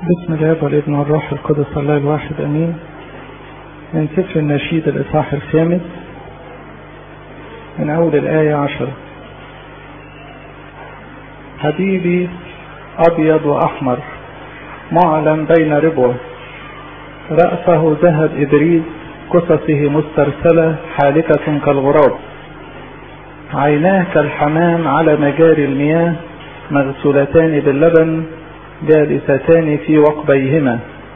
بسم الله والابن والروح القدس الله الواحد امين من سفر النشيد الاصحاح الخامس من اول الايه عشره حبيبي ابيض واحمر معلم بين ربوه رأسه ذهب إبريز قصصه مسترسلة حالكة كالغراب عيناه كالحمام على مجاري المياه مغسولتان باللبن جالستان في وقبيهما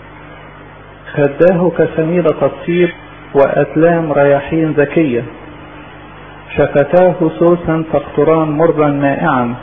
خداه كسميدة الطير وأتلام رياحين ذكية شفتاه سوسا تقطران مرا مائعا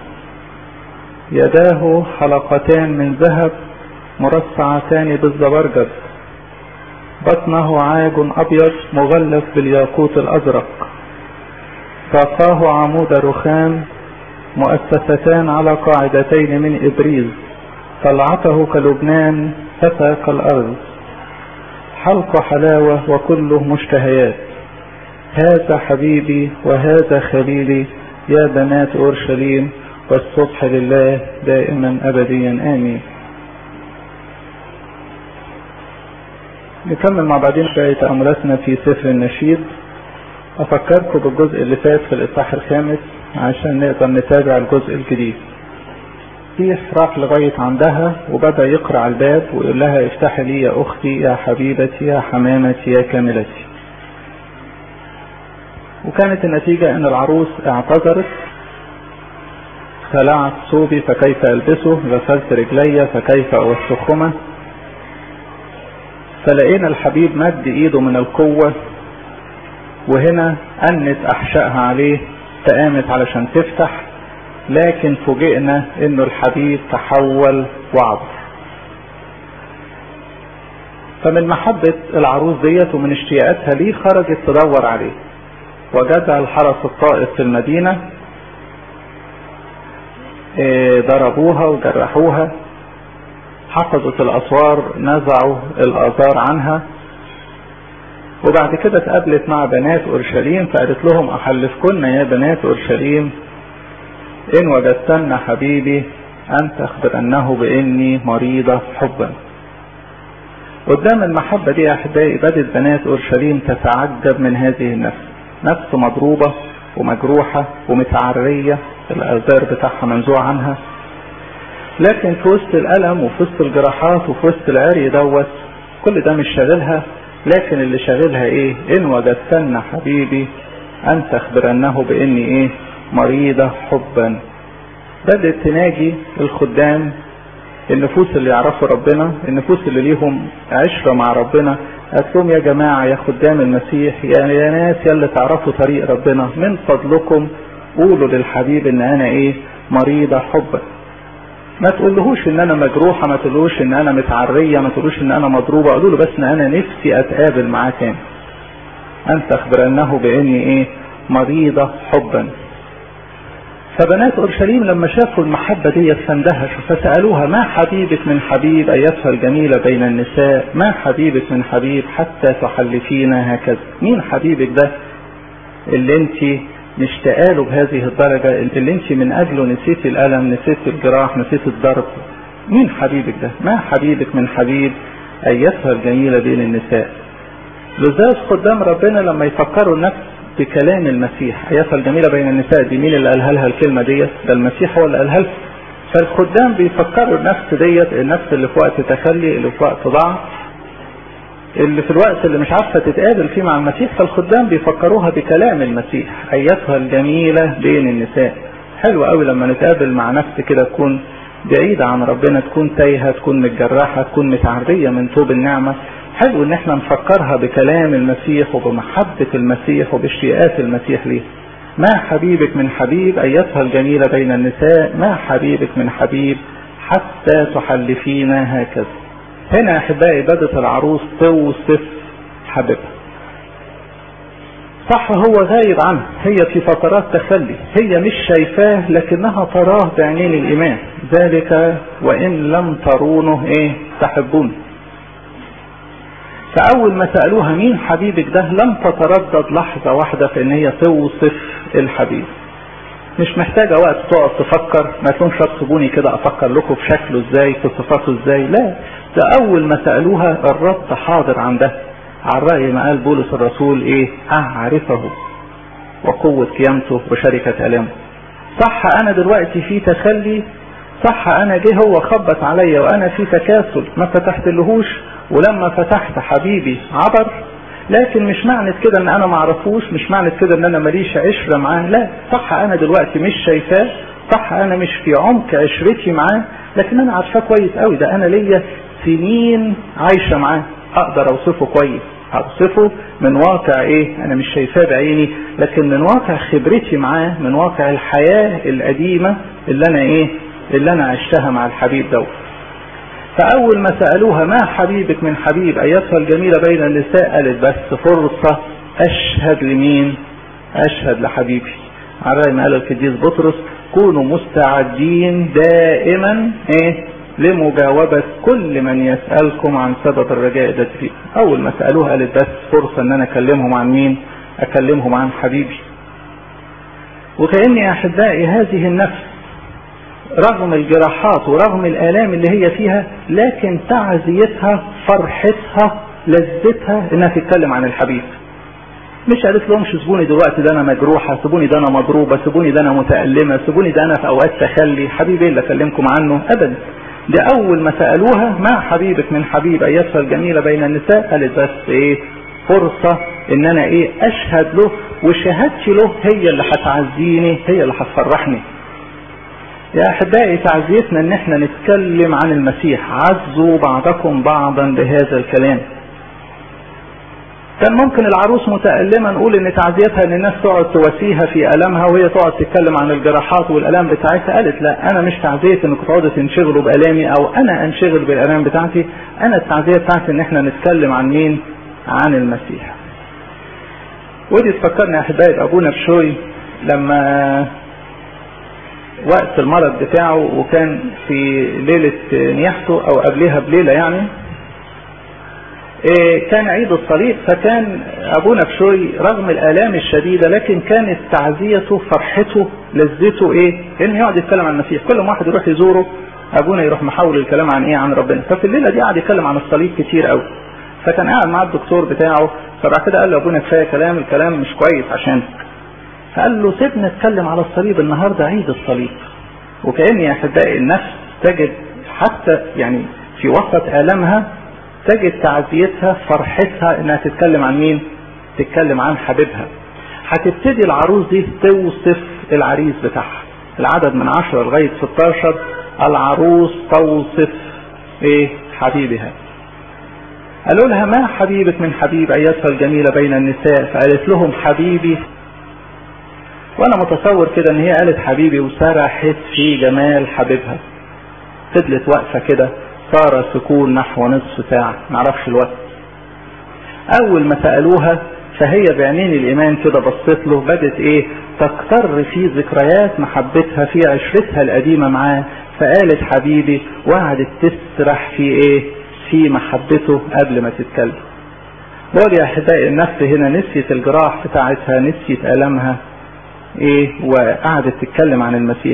يداه حلقتان من ذهب مرصعتان بالزبرجد بطنه عاج أبيض مغلف بالياقوت الأزرق ساقاه عمود رخام مؤسستان على قاعدتين من إبريز طلعته كلبنان فتى كالأرض حلق حلاوة وكله مشتهيات هذا حبيبي وهذا خليلي يا بنات أورشليم والصبح لله دائما أبديا آمين نكمل مع بعضين شوية تأملاتنا في سفر النشيد أفكركم بالجزء اللي فات في الإصحاح الخامس عشان نقدر نتابع الجزء الجديد مسيح راح لغاية عندها وبدأ يقرأ على الباب ويقول لها افتحي لي يا أختي يا حبيبتي يا حمامتي يا كاملتي وكانت النتيجة أن العروس اعتذرت خلعت ثوبي فكيف ألبسه غسلت رجلي فكيف أوسخهما فلقينا الحبيب مد ايده من القوة وهنا أنت أحشائها عليه فقامت علشان تفتح لكن فوجئنا انه الحبيب تحول وعبر فمن محبة العروس ديت ومن اشتياقاتها ليه خرجت تدور عليه وجدها الحرس الطائف في المدينة ضربوها وجرحوها حفظت الأسوار نزعوا الآثار عنها وبعد كده اتقابلت مع بنات أورشليم فقالت لهم أحلفكن يا بنات أورشليم إن وجدتن حبيبي أن تخبرنه بإني مريضة حبا قدام المحبة دي يا أحبائي بدت بنات أورشليم تتعجب من هذه النفس نفس مضروبة ومجروحة ومتعرية الأذار بتاعها منزوع عنها لكن في وسط الألم وفي وسط الجراحات وفي وسط العري دوت كل ده مش شاغلها لكن اللي شاغلها ايه ان وجدتن حبيبي ان تخبرنه باني ايه مريضة حبا بدأت تناجي الخدام النفوس اللي يعرفوا ربنا النفوس اللي ليهم عشرة مع ربنا قالت لهم يا جماعة يا خدام المسيح يا, يا ناس يا اللي تعرفوا طريق ربنا من فضلكم قولوا للحبيب ان انا ايه مريضة حبا ما تقولهوش ان انا مجروحة ما تقولوش ان انا متعرية ما تقولوش ان انا مضروبة قولوا له بس ان انا نفسي اتقابل معاه تاني ان تخبرنه باني ايه مريضة حبا فبنات اورشليم لما شافوا المحبة دي فاندهشوا فسألوها ما حبيبك من حبيب ايتها الجميلة بين النساء ما حبيبك من حبيب حتى تحلفينا هكذا مين حبيبك ده اللي انت مشتاقه له بهذه الدرجة اللي انت من اجله نسيت الالم نسيت الجراح نسيت الضرب مين حبيبك ده ما حبيبك من حبيب ايتها الجميلة بين النساء لذات قدام ربنا لما يفكروا النفس بكلام المسيح ايتها الجميلة بين النساء دي مين اللي قالها لها الكلمة ديت ده المسيح هو اللي قالها لها فالخدام بيفكروا النفس ديت النفس اللي في وقت تخلي اللي في وقت ضعف اللي في الوقت اللي مش عارفه تتقابل فيه مع المسيح فالخدام بيفكروها بكلام المسيح ايتها الجميله بين النساء حلو قوي لما نتقابل مع نفس كده تكون بعيدة عن ربنا تكون تايهة تكون متجرحة تكون متعرية من طوب النعمة حلو ان احنا نفكرها بكلام المسيح وبمحبة المسيح وباشتياقات المسيح ليه ما حبيبك من حبيب ايتها الجميلة بين النساء ما حبيبك من حبيب حتى تحلفينا هكذا هنا احبائي بدت العروس توصف حبيبها صح هو غايب عنها هي في فترات تخلي هي مش شايفاه لكنها تراه بعينين الايمان ذلك وان لم ترونه ايه تحبون فاول ما سالوها مين حبيبك ده لم تتردد لحظه واحده في ان هي توصف الحبيب مش محتاجة وقت تقعد تفكر ما تكونش تسيبوني كده افكر لكم في شكله ازاي في صفاته ازاي لا ده اول ما سألوها الرب حاضر عندها على رأي ما قال بولس الرسول ايه اعرفه وقوة قيامته وشركة الامه صح انا دلوقتي في تخلي صح انا جه هو خبط عليا وانا في تكاسل ما فتحت لهوش ولما فتحت حبيبي عبر لكن مش معنى كده ان انا معرفوش مش معنى كده ان انا ماليش عشرة معاه لا صح انا دلوقتي مش شايفاه صح انا مش في عمق عشرتي معاه لكن انا عارفاه كويس قوي ده انا ليا سنين عايشة معاه اقدر اوصفه كويس اوصفه من واقع ايه انا مش شايفاه بعيني لكن من واقع خبرتي معاه من واقع الحياة القديمة اللي انا ايه اللي انا عشتها مع الحبيب دوت فاول ما سألوها ما حبيبك من حبيب ايتها الجميلة بين النساء قالت بس فرصة اشهد لمين اشهد لحبيبي على رأي ما قال القديس بطرس كونوا مستعدين دائما ايه لمجاوبة كل من يسألكم عن سبب الرجاء الذي فيه اول ما سألوها قالت بس فرصة ان انا اكلمهم عن مين اكلمهم عن حبيبي وكأني احبائي هذه النفس رغم الجراحات ورغم الآلام اللي هي فيها لكن تعزيتها فرحتها لذتها انها تتكلم عن الحبيب مش قالت لهم سيبوني دلوقتي ده انا مجروحة سيبوني ده انا مضروبة سيبوني ده انا متألمة سيبوني ده انا في اوقات تخلي حبيبي اللي اكلمكم عنه ابدا ده اول ما سألوها ما حبيبك من حبيب ايتها الجميلة بين النساء قالت بس ايه فرصة ان انا ايه اشهد له وشهادتي له هي اللي هتعزيني هي اللي هتفرحني يا احبائي تعزيتنا ان احنا نتكلم عن المسيح عزوا بعضكم بعضا بهذا الكلام كان ممكن العروس متألمة نقول ان تعزيتها ان الناس تقعد تواسيها في ألمها وهي تقعد تتكلم عن الجراحات والألام بتاعتها قالت لا انا مش تعزية انكم تقعدوا تنشغلوا بألامي او انا انشغل بالألام بتاعتي انا التعزية بتاعتي ان احنا نتكلم عن مين عن المسيح ودي تفكرني يا احبائي بابونا بشوي لما وقت المرض بتاعه وكان في ليلة نياحته او قبلها بليلة يعني إيه كان عيد الصليب فكان ابونا بشوي رغم الالام الشديدة لكن كانت تعزيته فرحته لذته ايه ان يقعد يتكلم عن المسيح كل ما واحد يروح يزوره ابونا يروح محول الكلام عن ايه عن ربنا ففي الليلة دي قعد يتكلم عن الصليب كتير قوي فكان قاعد مع الدكتور بتاعه فبعد كده قال له ابونا كفايه كلام الكلام مش كويس عشان فقال له سيبنا نتكلم على الصليب النهارده عيد الصليب وكأن يا احبائي النفس تجد حتى يعني في وسط آلامها تجد تعزيتها فرحتها انها تتكلم عن مين تتكلم عن حبيبها هتبتدي العروس دي توصف العريس بتاعها العدد من 10 لغاية 16 العروس توصف ايه حبيبها قالوا لها ما حبيبك من حبيب ايتها الجميلة بين النساء فقالت لهم حبيبي وانا متصور كده ان هي قالت حبيبي وسرحت في جمال حبيبها فضلت واقفة كده صار سكون نحو نصف ساعة معرفش الوقت اول ما سألوها فهي بعينين الايمان كده بصت له بدت ايه تقتر في ذكريات محبتها في عشرتها القديمة معاه فقالت حبيبي وقعدت تسرح في ايه في محبته قبل ما تتكلم بقول يا احبائي النفس هنا نسيت الجراح بتاعتها نسيت المها ايه وقعدت تتكلم عن المسيح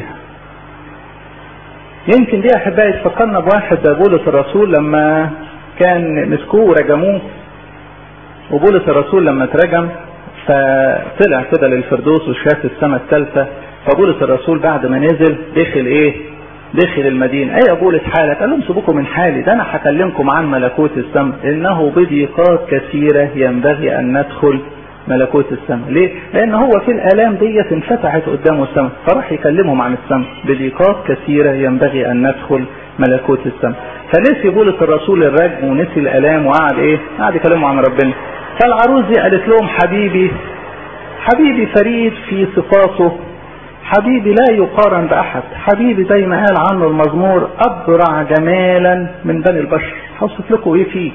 يمكن دي احبائي تفكرنا بواحد زي بولس الرسول لما كان مسكوه ورجموه وبولس الرسول لما اترجم فطلع كده للفردوس وشاف السماء الثالثة فبولس الرسول بعد ما نزل دخل ايه دخل المدينة ايه يا بولس حالك قال لهم سيبوكم من حالي ده انا هكلمكم عن ملكوت السماء انه بضيقات كثيرة ينبغي ان ندخل ملكوت السماء ليه لان هو في الالام ديت انفتحت قدامه السماء فراح يكلمهم عن السماء بضيقات كثيرة ينبغي ان ندخل ملكوت السماء فنسي بولس الرسول الرجم ونسي الالام وقعد ايه قعد يكلمهم عن ربنا فالعروس دي قالت لهم حبيبي حبيبي فريد في صفاته حبيبي لا يقارن بأحد حبيبي زي ما قال عنه المزمور أبرع جمالا من بني البشر هوصف لكم ايه فيه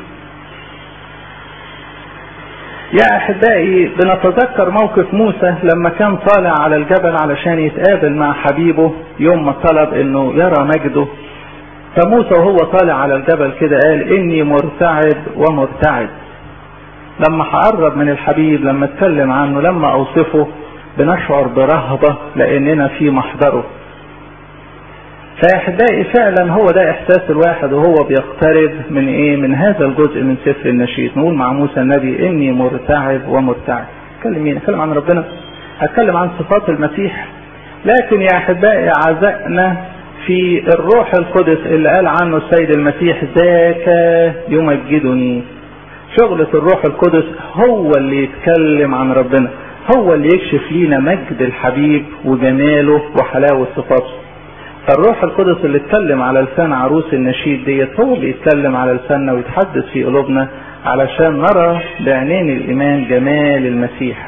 يا احبائي بنتذكر موقف موسى لما كان طالع على الجبل علشان يتقابل مع حبيبه يوم ما طلب انه يرى مجده فموسى وهو طالع على الجبل كده قال اني مرتعب ومرتعد لما هقرب من الحبيب لما اتكلم عنه لما اوصفه بنشعر برهبة لاننا في محضره فاحبائي فعلا هو ده احساس الواحد وهو بيقترب من ايه من هذا الجزء من سفر النشيد نقول مع موسى النبي اني مرتعب ومرتعب اتكلم مين اتكلم عن ربنا هتكلم عن صفات المسيح لكن يا احبائي عزقنا في الروح القدس اللي قال عنه السيد المسيح ذاك يمجدني شغلة الروح القدس هو اللي يتكلم عن ربنا هو اللي يكشف لينا مجد الحبيب وجماله وحلاوة صفاته فالروح القدس اللي اتكلم على لسان عروس النشيد ديت هو اللي يتكلم على لساننا ويتحدث في قلوبنا علشان نرى بعينين الايمان جمال المسيح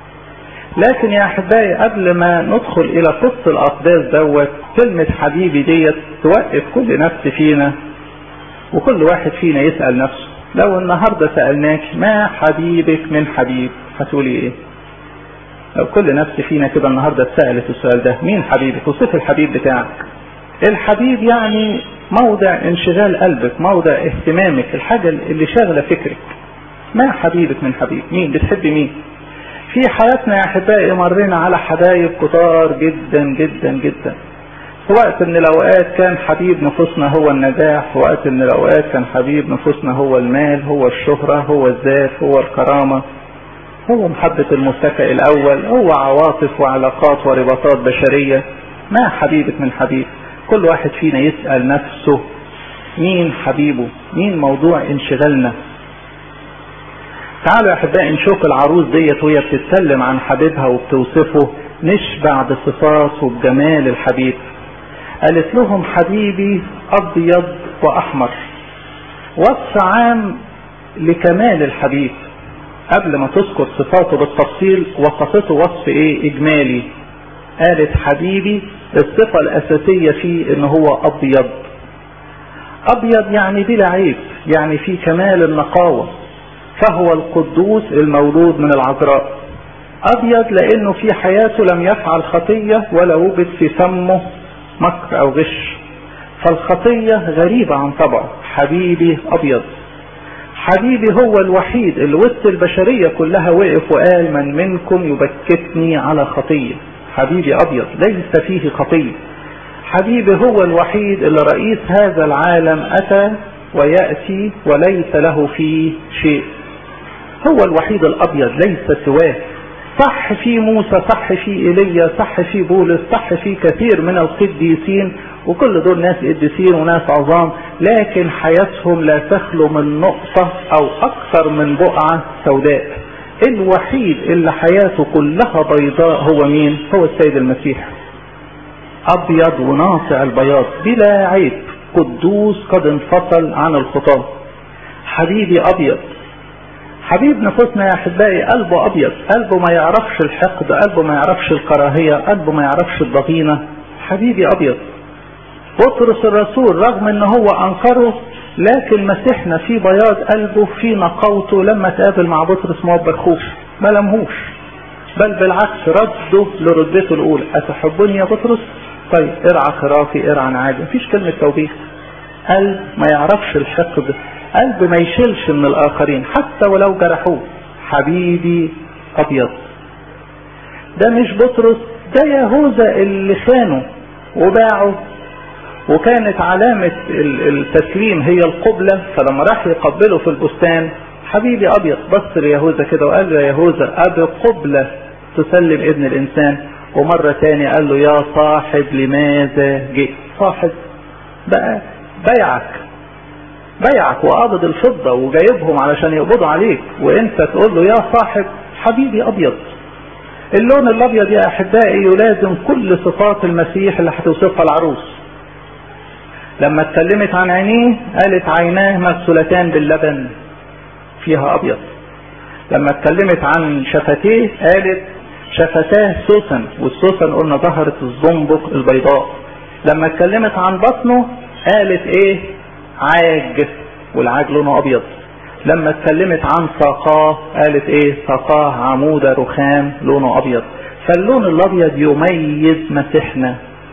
لكن يا احبائي قبل ما ندخل الى قصة الاقداس دوت كلمة حبيبي ديت توقف كل نفس فينا وكل واحد فينا يسأل نفسه لو النهاردة سألناك ما حبيبك من حبيب هتقولي ايه لو كل نفس فينا كده النهاردة اتسألت السؤال ده مين حبيبك وصف الحبيب بتاعك الحبيب يعني موضع انشغال قلبك موضع اهتمامك الحاجة اللي شاغلة فكرك ما حبيبك من حبيب مين بتحبي مين في حياتنا يا احبائي مرينا على حبايب كتار جدا جدا جدا في وقت من الاوقات كان حبيب نفوسنا هو النجاح في وقت من الاوقات كان حبيب نفوسنا هو المال هو الشهرة هو الذات هو الكرامة هو محبة المتكئ الاول هو عواطف وعلاقات ورباطات بشرية ما حبيبك من حبيب كل واحد فينا يسأل نفسه مين حبيبه مين موضوع انشغالنا تعالوا يا احبائي نشوف العروس ديت وهي بتتكلم عن حبيبها وبتوصفه نشبع بصفات وبجمال الحبيب قالت لهم حبيبي ابيض واحمر وصف عام لكمال الحبيب قبل ما تذكر صفاته بالتفصيل وصفته وصف ايه اجمالي قالت حبيبي الصفة الاساسية فيه ان هو ابيض ابيض يعني بلا عيب يعني في كمال النقاوة فهو القدوس المولود من العذراء ابيض لانه في حياته لم يفعل خطية ولا وجد في فمه مكر او غش فالخطية غريبة عن طبعه حبيبي ابيض حبيبي هو الوحيد اللي وسط البشرية كلها وقف وقال من منكم يبكتني على خطية حبيبي ابيض ليس فيه خطية حبيبي هو الوحيد اللي رئيس هذا العالم اتى ويأتي وليس له فيه شيء هو الوحيد الابيض ليس سواه صح في موسى صح في ايليا صح في بولس صح في كثير من القديسين وكل دول ناس قديسين وناس عظام لكن حياتهم لا تخلو من نقطة او اكثر من بقعة سوداء الوحيد اللي حياته كلها بيضاء هو مين هو السيد المسيح ابيض وناصع البياض بلا عيب قدوس قد انفصل عن الخطاة حبيبي ابيض حبيب نفوسنا يا احبائي قلبه ابيض قلبه ما يعرفش الحقد قلبه ما يعرفش الكراهية قلبه ما يعرفش الضغينة حبيبي ابيض بطرس الرسول رغم ان هو انكره لكن مسيحنا في بياض قلبه في نقاوته لما تقابل مع بطرس ما وبخوش ما لمهوش بل بالعكس رده لرتبته الاولى اتحبني يا بطرس طيب ارعى خرافي ارعى نعاجي مفيش كلمة توبيخ قلب ما يعرفش الحقد قلب ما يشيلش من الاخرين حتى ولو جرحوه حبيبي ابيض ده مش بطرس ده يهوذا اللي خانه وباعه وكانت علامة التسليم هي القبلة فلما راح يقبله في البستان حبيبي ابيض بص ليهوذا كده وقال له يا يهوذا ابي قبلة تسلم ابن الانسان ومرة تاني قال له يا صاحب لماذا جئت صاحب بقى بيعك بيعك وقابض الفضة وجايبهم علشان يقبضوا عليك وانت تقول له يا صاحب حبيبي ابيض اللون الابيض يا احبائي يلازم كل صفات المسيح اللي هتوصفها العروس لما اتكلمت عن عينيه قالت عيناه مغسولتان باللبن فيها ابيض لما اتكلمت عن شفتيه قالت شفتاه سوسن والسوسن قلنا ظهرت الزنبق البيضاء لما اتكلمت عن بطنه قالت ايه عاج والعاج لونه ابيض لما اتكلمت عن ساقاه قالت ايه ساقاه عمود رخام لونه ابيض فاللون الابيض يميز مسيحنا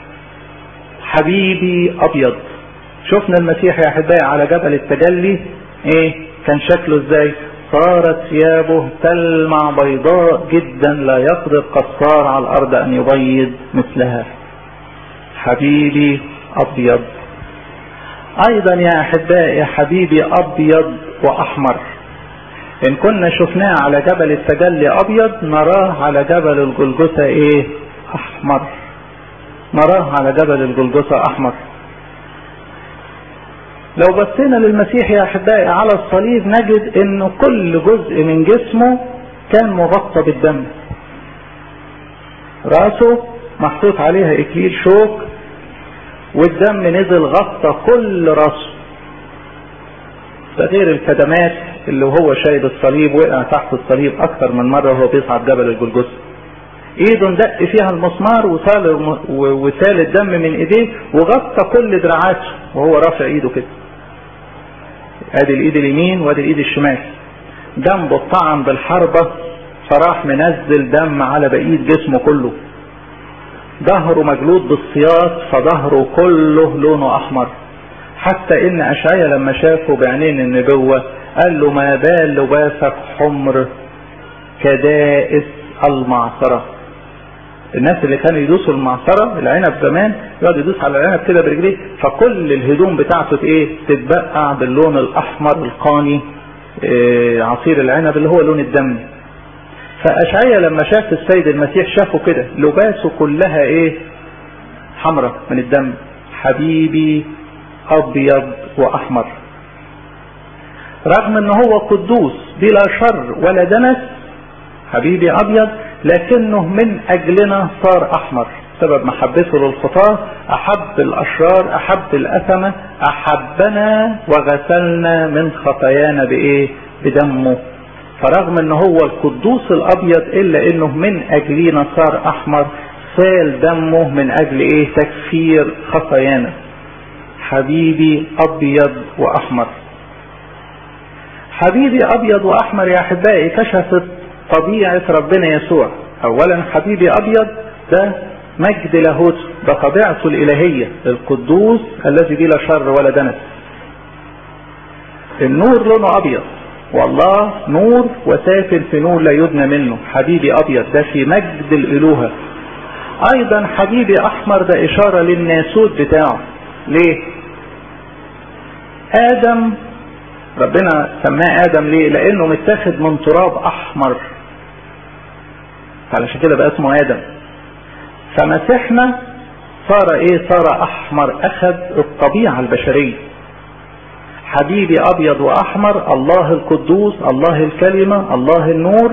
حبيبي ابيض شفنا المسيح يا احبائي على جبل التجلي ايه كان شكله ازاي صارت ثيابه تلمع بيضاء جدا لا يقدر قصار على الارض ان يبيض مثلها حبيبي ابيض ايضا يا احبائي حبيبي ابيض واحمر ان كنا شفناه على جبل التجلي ابيض نراه على جبل الجلجثة ايه احمر نراه على جبل الجلجثة احمر لو بصينا للمسيح يا احبائي على الصليب نجد ان كل جزء من جسمه كان مغطى بالدم راسه محطوط عليها اكليل شوك والدم نزل غطى كل راسه ده غير الكدمات اللي وهو شايل الصليب وقع تحت الصليب اكثر من مره وهو بيصعد جبل الجلجثه ايده اندق فيها المسمار وسال وسال الدم من ايديه وغطى كل دراعاته وهو رافع ايده كده ادي الايد اليمين وادي الايد الشمال جنبه الطعن بالحربه فراح منزل دم على بقيه جسمه كله ظهره مجلود بالسياط فظهره كله لونه احمر حتى ان اشعيا لما شافه بعينين النبوة قال له ما بال لباسك حمر كدائس المعصرة الناس اللي كانوا يدوسوا المعصرة العنب زمان يقعد يدوس على العنب كده برجليه فكل الهدوم بتاعته ايه تتبقع باللون الاحمر القاني إيه عصير العنب اللي هو لون الدم فاشعيا لما شاف السيد المسيح شافه كده لباسه كلها ايه حمرة من الدم حبيبي ابيض واحمر رغم ان هو قدوس بلا شر ولا دنس حبيبي ابيض لكنه من اجلنا صار احمر سبب محبته للخطاة احب الاشرار احب الاثمة احبنا وغسلنا من خطايانا بايه بدمه فرغم ان هو القدوس الابيض الا انه من اجلنا صار احمر سال دمه من اجل ايه تكفير خطايانا حبيبي ابيض واحمر حبيبي ابيض واحمر يا احبائي كشفت طبيعة ربنا يسوع اولا حبيبي ابيض ده مجد لاهوت ده طبيعته الالهية القدوس الذي بلا شر ولا دنس النور لونه ابيض والله نور وسافر في نور لا يدنى منه حبيبي ابيض ده في مجد الالوهة ايضا حبيبي احمر ده اشارة للناسوت بتاعه ليه ادم ربنا سماه ادم ليه لانه متاخد من تراب احمر فعلشان كده بقى اسمه ادم فمسيحنا صار ايه صار احمر اخذ الطبيعة البشرية حبيبي ابيض واحمر الله القدوس الله الكلمة الله النور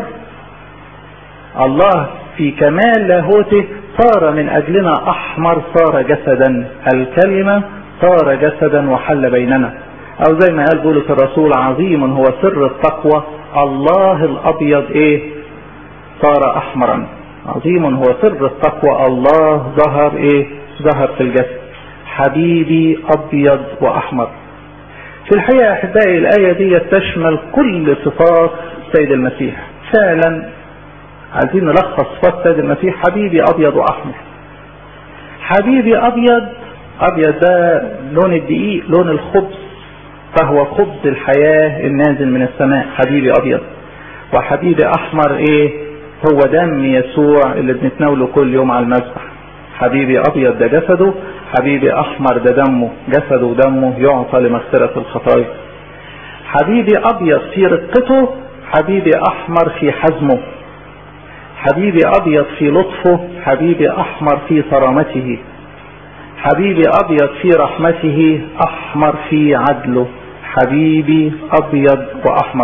الله في كمال لاهوته صار من اجلنا احمر صار جسدا الكلمة صار جسدا وحل بيننا او زي ما قال بولس الرسول عظيم هو سر التقوى الله الابيض ايه صار احمرا عظيم هو سر التقوى الله ظهر ايه ظهر في الجسد حبيبي ابيض واحمر في الحقيقة يا احبائي الاية دي تشمل كل صفات السيد المسيح فعلا عايزين نلخص صفات السيد المسيح حبيبي ابيض واحمر حبيبي ابيض ابيض ده لون الدقيق لون الخبز فهو خبز الحياة النازل من السماء حبيبي ابيض وحبيبي احمر ايه هو دم يسوع اللي بنتناوله كل يوم على المذبح حبيبي ابيض ده جسده حبيبي احمر ده دمه جسده ودمه يعطى لمغفرة الخطايا حبيبي ابيض في رقته حبيبي احمر في حزمه حبيبي ابيض في لطفه حبيبي احمر في صرامته حبيبي ابيض في رحمته احمر في عدله حبيبي ابيض واحمر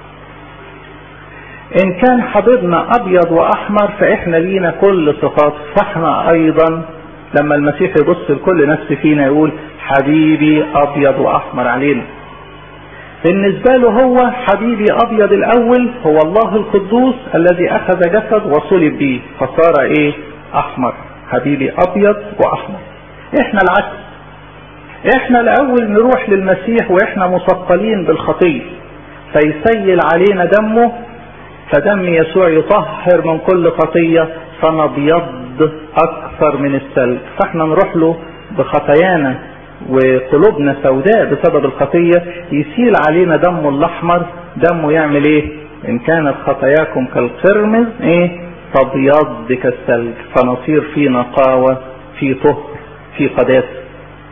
ان كان حبيبنا ابيض واحمر فاحنا لينا كل صفات فاحنا ايضا لما المسيح يبص لكل نفس فينا يقول حبيبي ابيض واحمر علينا بالنسبة له هو حبيبي ابيض الاول هو الله القدوس الذي اخذ جسد وصلب به فصار ايه احمر حبيبي ابيض واحمر احنا العكس احنا الاول نروح للمسيح واحنا مثقلين بالخطية فيسيل علينا دمه فدم يسوع يطهر من كل خطية فنبيض اكثر من السلب فاحنا نروح له بخطايانا وقلوبنا سوداء بسبب الخطية يسيل علينا دمه الاحمر دمه يعمل ايه ان كانت خطاياكم كالقرمز ايه تبيض كالثلج فنصير في نقاوة في طهر في قداسة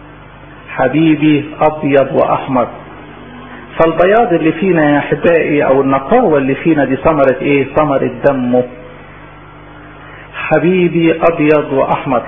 حبيبي ابيض واحمر فالبياض اللي فينا يا احبائي او النقاوة اللي فينا دي ثمرة ايه ثمرة دمه حبيبي ابيض واحمر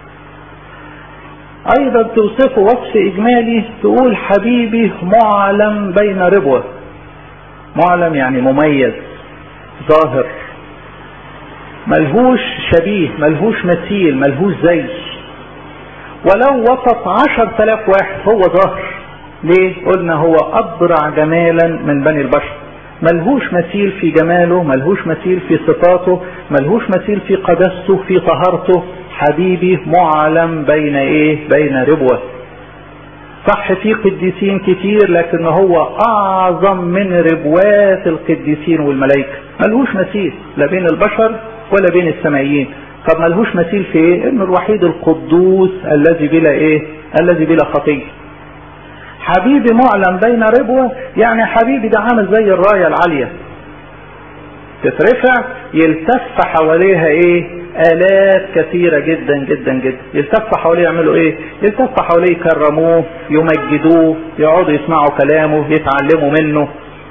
ايضا توصفه وصف اجمالي تقول حبيبي معلم بين ربوة معلم يعني مميز ظاهر ملهوش شبيه ملهوش مثيل ملهوش زي ولو وسط عشر تلاف واحد هو ظاهر ليه قلنا هو ابرع جمالا من بني البشر ملهوش مثيل في جماله ملهوش مثيل في صفاته ملهوش مثيل في قدسته في طهارته حبيبي معلم بين ايه بين ربوة صح في قديسين كتير لكن هو اعظم من ربوات القديسين والملائكة ملهوش مثيل لا بين البشر ولا بين السمائيين طب ملهوش مثيل في ايه انه الوحيد القدوس الذي بلا ايه الذي بلا خطيه حبيبي معلم بين ربوة يعني حبيبي ده عامل زي الراية العالية تترفع يلتف حواليها ايه آلات كثيرة جدا جدا جدا يلتف حواليه يعملوا ايه يلتف حواليه يكرموه يمجدوه يقعدوا يسمعوا كلامه يتعلموا منه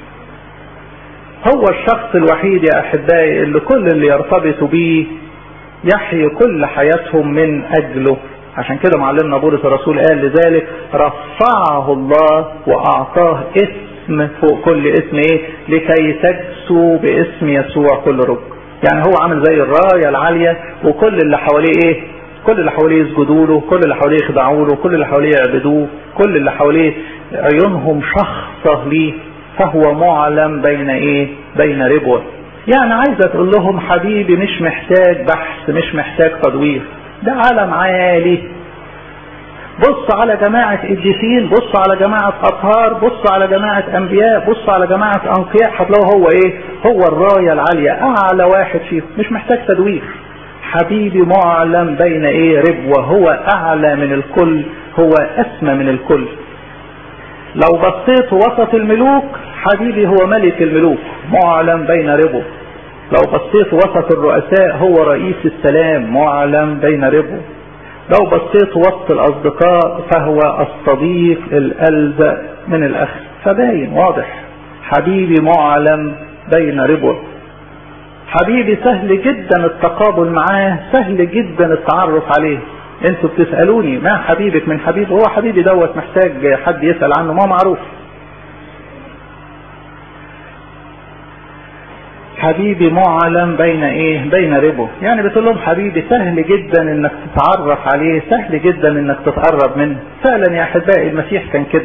هو الشخص الوحيد يا احبائي اللي كل اللي يرتبطوا بيه يحيي كل حياتهم من اجله عشان كده معلمنا بولس الرسول قال لذلك رفعه الله واعطاه اسم فوق كل اسم ايه لكي تجسوا باسم يسوع كل رب يعني هو عامل زي الرايه العاليه وكل اللي حواليه ايه كل اللي حواليه يسجدوا له كل اللي حواليه يخدعوا له كل اللي حواليه يعبدوه كل اللي حواليه عيونهم شخصه ليه فهو معلم بين ايه بين ربوه يعني عايزه تقول لهم حبيبي مش محتاج بحث مش محتاج تدوير ده عالم عالي بص على جماعة قديسين بص على جماعة أطهار بص على جماعة أنبياء بص على جماعة أنقياء هتلاقوا هو إيه هو الراية العالية أعلى واحد فيهم مش محتاج تدوير حبيبي معلم بين إيه ربوة هو أعلى من الكل هو أسمى من الكل لو بصيت وسط الملوك حبيبي هو ملك الملوك معلم بين ربوة لو بصيت وسط الرؤساء هو رئيس السلام معلم بين ربوة لو بصيت وسط الأصدقاء فهو الصديق الألزق من الأخ فباين واضح حبيبي معلم بين ربوة حبيبي سهل جدا التقابل معاه سهل جدا التعرف عليه انتوا بتسألوني ما حبيبك من حبيبي هو حبيبي دوت محتاج حد يسأل عنه ما معروف حبيبي معلم بين ايه بين ربه يعني بتقول لهم حبيبي سهل جدا انك تتعرف عليه سهل جدا انك تتقرب منه فعلا يا احبائي المسيح كان كده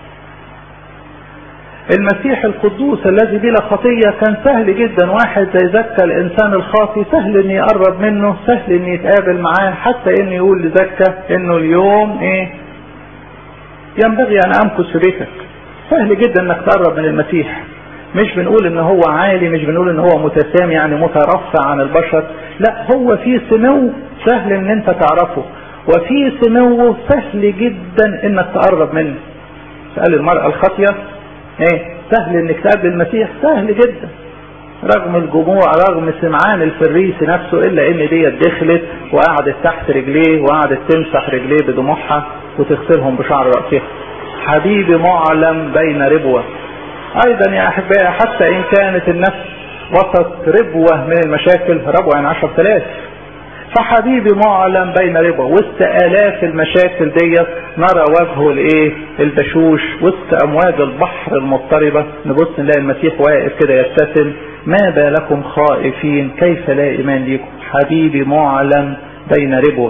المسيح القدوس الذي بلا خطية كان سهل جدا واحد زي زكا الانسان الخاطي سهل ان يقرب منه سهل ان يتقابل معاه حتى ان يقول لزكا انه اليوم ايه ينبغي ان امكث في بيتك سهل جدا انك تقرب من المسيح مش بنقول ان هو عالي مش بنقول ان هو متسامي يعني مترفع عن البشر لا هو في سمو سهل ان انت تعرفه وفي سمو سهل جدا انك تقرب منه سأل المرأة الخاطية ايه سهل انك تقابل المسيح سهل جدا رغم الجموع رغم سمعان الفريسي نفسه الا ان ديت دخلت وقعدت تحت رجليه وقعدت تمسح رجليه بدموعها وتغسلهم بشعر رأسها حبيبي معلم بين ربوة ايضا يا احبائي حتى ان كانت النفس وسط ربوة من المشاكل ربوة يعني عشر تلاف فحبيبي معلم بين ربوة وسط الاف المشاكل ديت نرى وجهه الايه البشوش وسط امواج البحر المضطربة نبص نلاقي المسيح واقف كده يبتسم ما بالكم خائفين كيف لا ايمان ليكم حبيبي معلم بين ربوة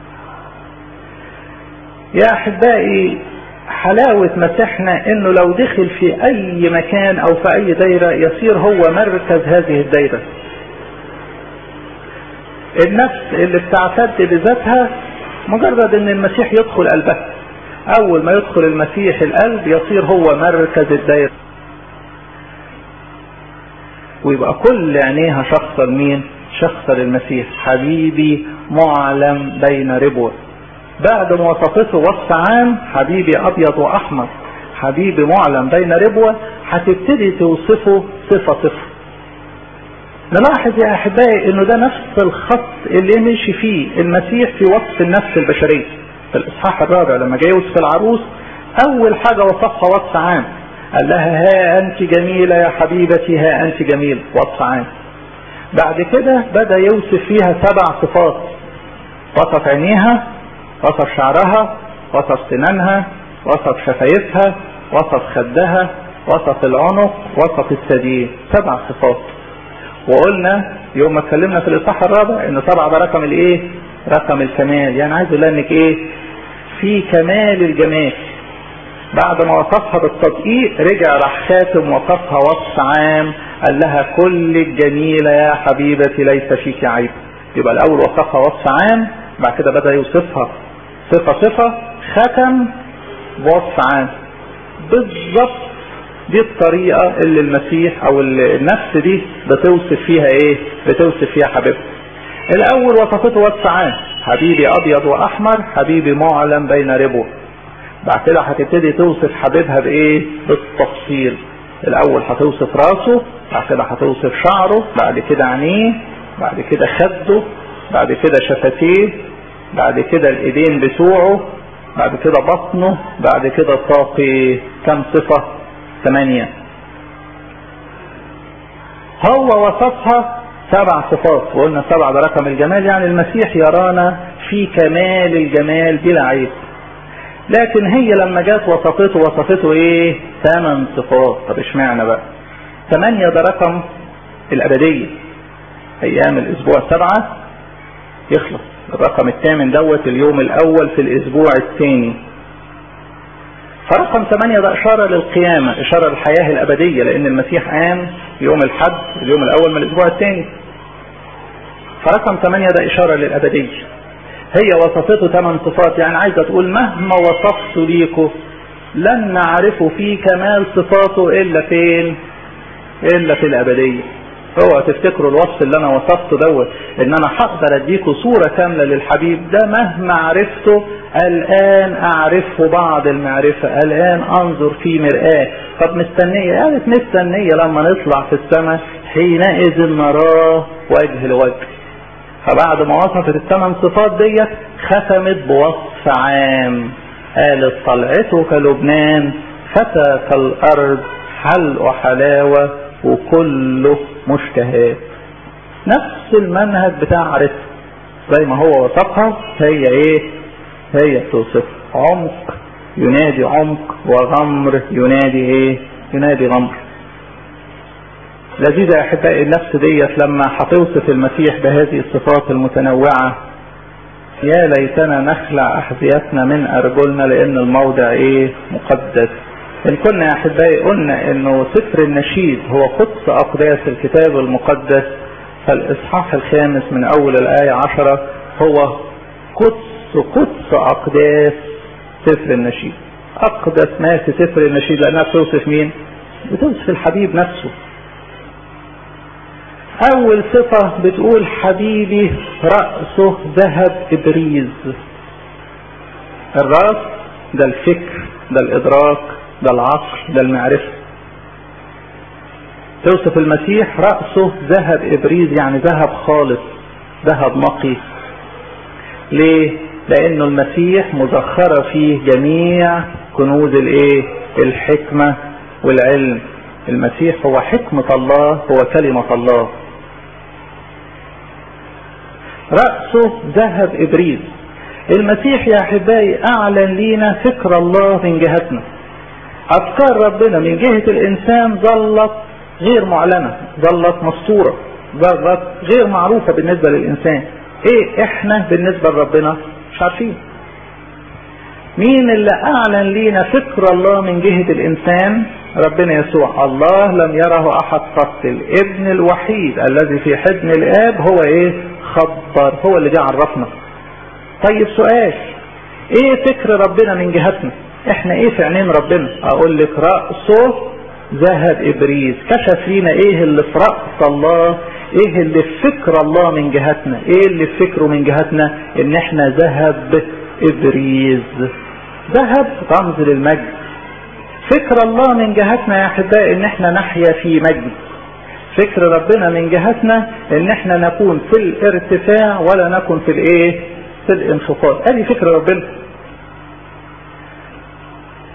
يا احبائي حلاوة مسيحنا انه لو دخل في اي مكان او في اي دايرة يصير هو مركز هذه الدايرة النفس اللي بتعتد بذاتها مجرد ان المسيح يدخل قلبها اول ما يدخل المسيح القلب يصير هو مركز الدايرة ويبقى كل عينيها شخصا مين شخصا للمسيح حبيبي معلم بين ربوه بعد ما وصفته وصف عام حبيبي ابيض واحمر حبيبي معلم بين ربوة هتبتدي توصفه صفة صفة نلاحظ يا احبائي انه ده نفس الخط اللي مشي فيه المسيح في وصف النفس البشرية في الاصحاح الرابع لما جاي يوصف العروس اول حاجة وصفها وصف عام قال لها ها انت جميلة يا حبيبتي ها انت جميل وصف عام بعد كده بدأ يوصف فيها سبع صفات وصف عينيها وصف شعرها وصف سنانها وصف شفايفها وصف خدها وصف العنق وصف الثدي سبع صفات وقلنا يوم ما اتكلمنا في الاصحاح الرابع ان سبعة ده رقم الايه رقم الكمال يعني عايز اقول انك ايه في كمال الجمال بعد ما وصفها بالتدقيق رجع راح خاتم وصفها وصف عام قال لها كل الجميلة يا حبيبتي ليس فيك عيب يبقى الاول وصفها وصف عام بعد كده بدأ يوصفها صفة صفة ختم بوصف عام بالظبط دي الطريقة اللي المسيح او النفس دي بتوصف فيها ايه بتوصف فيها حبيبها الاول وصفته وصف عام حبيبي ابيض واحمر حبيبي معلم بين ربو بعد كده هتبتدي توصف حبيبها بايه بالتفصيل الاول هتوصف راسه بعد كده هتوصف شعره بعد كده عينيه بعد كده خده بعد كده شفتيه بعد كده الايدين بتوعه بعد كده بطنه بعد كده ساقي كم صفة ثمانية هو وصفها سبع صفات وقلنا سبع ده رقم الجمال يعني المسيح يرانا في كمال الجمال بلا عيب لكن هي لما جت وصفته وصفته ايه ثمان صفات طب اشمعنى بقى ثمانية ده رقم الابدية ايام الاسبوع سبعة يخلص الرقم الثامن دوت اليوم الاول في الاسبوع الثاني فرقم ثمانية ده اشارة للقيامة اشارة للحياة الابدية لان المسيح قام يوم الحد اليوم الاول من الاسبوع الثاني فرقم ثمانية ده اشارة للابدية هي وصفته ثمان صفات يعني عايزة تقول مهما وصفت ليكم لن نعرف في كمال صفاته الا فين الا في الابدية اوعوا تفتكروا الوصف اللي انا وصفته دوت ان انا هقدر اديكم صورة كاملة للحبيب ده مهما عرفته الان اعرفه بعض المعرفة الان انظر في مرآة طب مستنية قالت مستنية لما نطلع في السماء حينئذ نراه وجه لوجه فبعد ما وصفت الثمان صفات ديت ختمت بوصف عام قالت طلعته كلبنان فتى كالارض حلق حلاوة وكله مشتهات نفس المنهج بتاع عرفه زي ما هو وصفها هي ايه هي توصف عمق ينادي عمق وغمر ينادي ايه ينادي غمر لذيذة يا احبائي النفس ديت لما هتوصف المسيح بهذه الصفات المتنوعة يا ليتنا نخلع احذيتنا من ارجلنا لان الموضع ايه مقدس ان كنا يا احبائي قلنا انه سفر النشيد هو قدس اقداس الكتاب المقدس فالاصحاح الخامس من اول الاية عشرة هو قدس قدس اقداس سفر النشيد اقدس ما في سفر النشيد لانها بتوصف مين بتوصف الحبيب نفسه اول صفة بتقول حبيبي رأسه ذهب ابريز الرأس ده الفكر ده الادراك ده العقل ده المعرفة توصف المسيح رأسه ذهب ابريز يعني ذهب خالص ذهب نقي ليه لانه المسيح مزخرة فيه جميع كنوز الايه الحكمة والعلم المسيح هو حكمة الله هو كلمة الله رأسه ذهب إبريز المسيح يا أحبائي أعلن لينا فكر الله من جهتنا أفكار ربنا من جهة الإنسان ظلت غير معلنة ظلت مستورة ظلت غير معروفة بالنسبة للإنسان إيه إحنا بالنسبة لربنا مش عارفين مين اللي أعلن لينا فكر الله من جهة الإنسان ربنا يسوع الله لم يره أحد قط الابن الوحيد الذي في حضن الآب هو إيه خبر هو اللي جه عرفنا طيب سؤال ايه فكر ربنا من جهتنا احنا ايه في عينين ربنا اقول لك رأسه ذهب ابريز كشف لينا ايه اللي في رأس الله ايه اللي في فكر الله من جهتنا ايه اللي في فكره من جهتنا ان احنا ذهب ابريز ذهب رمز للمجد فكر الله من جهتنا يا احبائي ان احنا نحيا في مجد فكر ربنا من جهتنا ان احنا نكون في الارتفاع ولا نكون في الايه في الانخفاض ادي فكر ربنا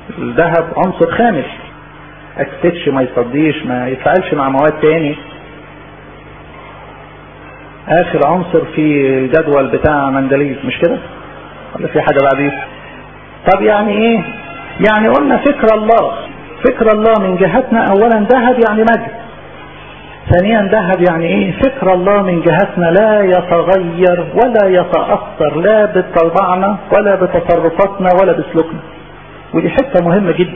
الذهب عنصر خامل اكتتش ما يصديش ما يتفاعلش مع مواد تاني اخر عنصر في الجدول بتاع مندليز مش كده ولا في حاجة بعديه طب يعني ايه يعني قلنا فكر الله فكر الله من جهتنا اولا ذهب يعني مجد ثانيا ذهب يعني ايه فكر الله من جهتنا لا يتغير ولا يتأثر لا بطبعنا ولا بتصرفاتنا ولا بسلوكنا ودي حتة مهمة جدا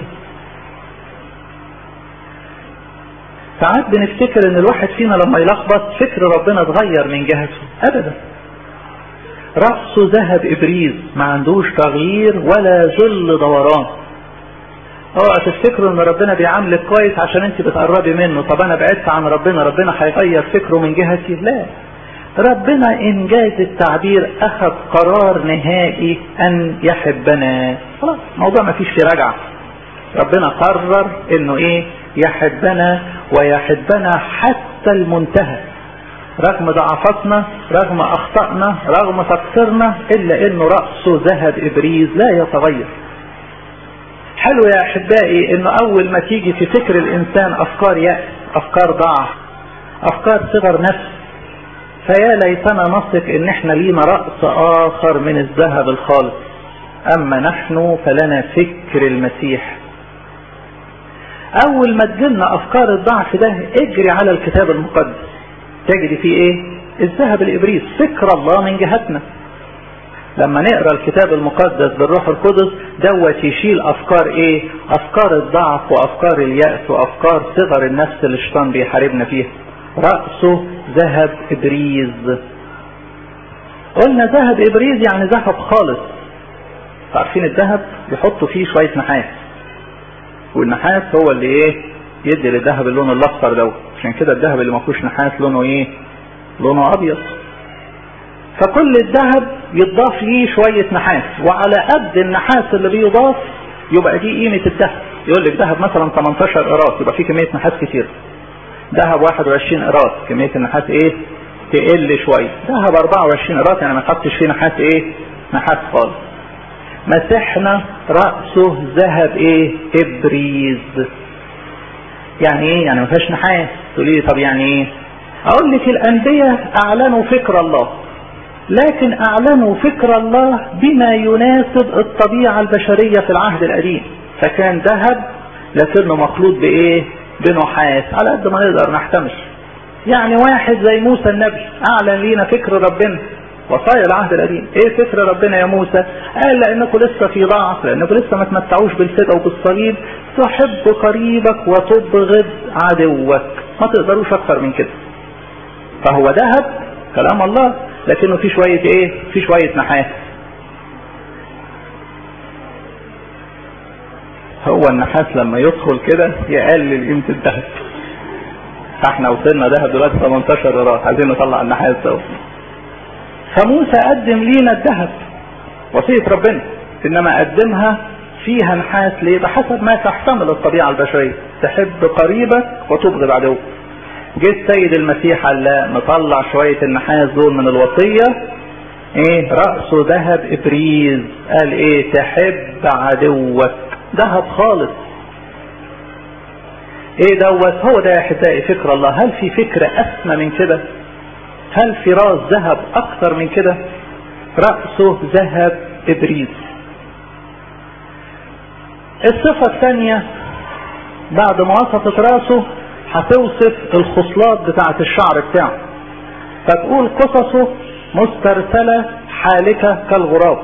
ساعات بنفتكر ان الواحد فينا لما يلخبط فكر ربنا اتغير من جهته ابدا رأسه ذهب ابريز ما عندوش تغيير ولا ظل دوران اوعى تفتكروا ان ربنا بيعاملك كويس عشان انت بتقربي منه طب انا بعدت عن ربنا ربنا هيغير فكره من جهتي لا ربنا انجاز التعبير اخذ قرار نهائي ان يحبنا خلاص الموضوع ما فيش فيه رجعه ربنا قرر انه ايه يحبنا ويحبنا حتى المنتهى رغم ضعفاتنا رغم اخطائنا رغم تقصيرنا الا انه رأسه ذهب ابريز لا يتغير حلو يا احبائي انه اول ما تيجي في فكر الانسان افكار يأس افكار ضعف افكار صغر نفس فيا ليتنا نثق ان احنا لينا رأس اخر من الذهب الخالص اما نحن فلنا فكر المسيح اول ما تجيلنا افكار الضعف ده اجري على الكتاب المقدس تجري فيه ايه الذهب الابريس فكر الله من جهتنا لما نقرا الكتاب المقدس بالروح القدس دوت يشيل افكار ايه افكار الضعف وافكار اليأس وافكار صغر النفس اللي الشيطان بيحاربنا فيها رأسه ذهب ابريز قلنا ذهب ابريز يعني ذهب خالص عارفين الذهب يحطوا فيه شوية نحاس والنحاس هو اللي ايه يدي للذهب اللون الاصفر دوت عشان كده الذهب اللي ما فيهوش نحاس لونه ايه لونه ابيض فكل الذهب يضاف ليه شوية نحاس وعلى قد النحاس اللي بيضاف يبقى دي قيمة الذهب يقول لك ذهب مثلا 18 قراط يبقى فيه كمية نحاس كتير ذهب 21 قراط كمية النحاس ايه تقل شوية ذهب 24 قراط يعني ما تحطش فيه نحاس ايه نحاس خالص مسحنا رأسه ذهب ايه ابريز يعني ايه يعني ما فيهاش نحاس تقولي لي طب يعني ايه اقول لك الانبياء اعلنوا فكر الله لكن اعلنوا فكر الله بما يناسب الطبيعة البشرية في العهد القديم فكان ذهب لكنه مخلوط بايه بنحاس على قد ما نقدر نحتمل يعني واحد زي موسى النبي اعلن لينا فكر ربنا وصايا العهد القديم ايه فكر ربنا يا موسى قال لانكم لسه في ضعف لانكم لسه ما تمتعوش بالفداء وبالصليب تحب قريبك وتبغض عدوك ما تقدروش اكتر من كده فهو ذهب كلام الله لكنه في شوية ايه في شوية نحاس هو النحاس لما يدخل كده يقلل قيمة الذهب فاحنا وصلنا ذهب دلوقتي 18 قراط عايزين نطلع النحاس ده فموسى قدم لينا الذهب وصية ربنا انما قدمها فيها نحاس ليه بحسب ما تحتمل الطبيعة البشرية تحب قريبك وتبغض عدوك جه السيد المسيح قال لا نطلع شوية النحاس دول من الوصية ايه رأسه ذهب ابريز قال ايه تحب عدوك ذهب خالص ايه دوت هو ده يا احبائي فكر الله هل في فكرة اسمى من كده هل في راس ذهب اكتر من كده رأسه ذهب ابريز الصفة الثانية بعد ما وصفت راسه هتوصف الخصلات بتاعة الشعر بتاعه فتقول قصصه مسترسلة حالكة كالغراب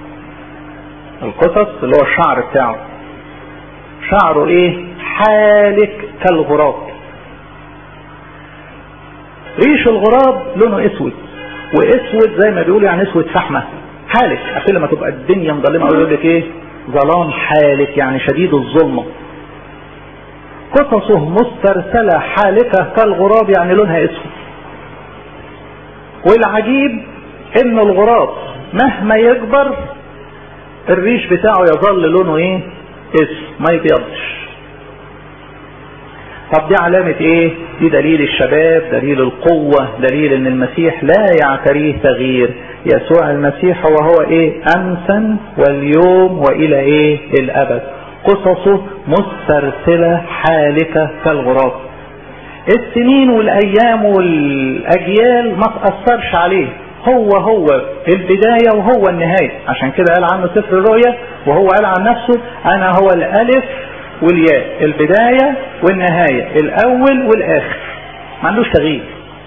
القصص اللي هو الشعر بتاعه شعره ايه حالك كالغراب ريش الغراب لونه اسود واسود زي ما بيقولوا يعني اسود فحمة حالك عشان لما تبقى الدنيا مظلمة يقول لك ايه ظلام حالك يعني شديد الظلمه قصصه مسترسلة حالكة كالغراب يعني لونها اسود والعجيب ان الغراب مهما يكبر الريش بتاعه يظل لونه ايه اسود ما يبيضش طب دي علامة ايه دي دليل الشباب دليل القوة دليل ان المسيح لا يعتريه تغيير يسوع المسيح هو هو ايه امسا واليوم والى ايه الابد قصصه مسترسلة حالكة كالغراب السنين والايام والاجيال ما تأثرش عليه هو هو البداية وهو النهاية عشان كده قال عنه سفر الرؤيا وهو قال عن نفسه انا هو الالف والياء البداية والنهاية الاول والاخر ما عندوش تغيير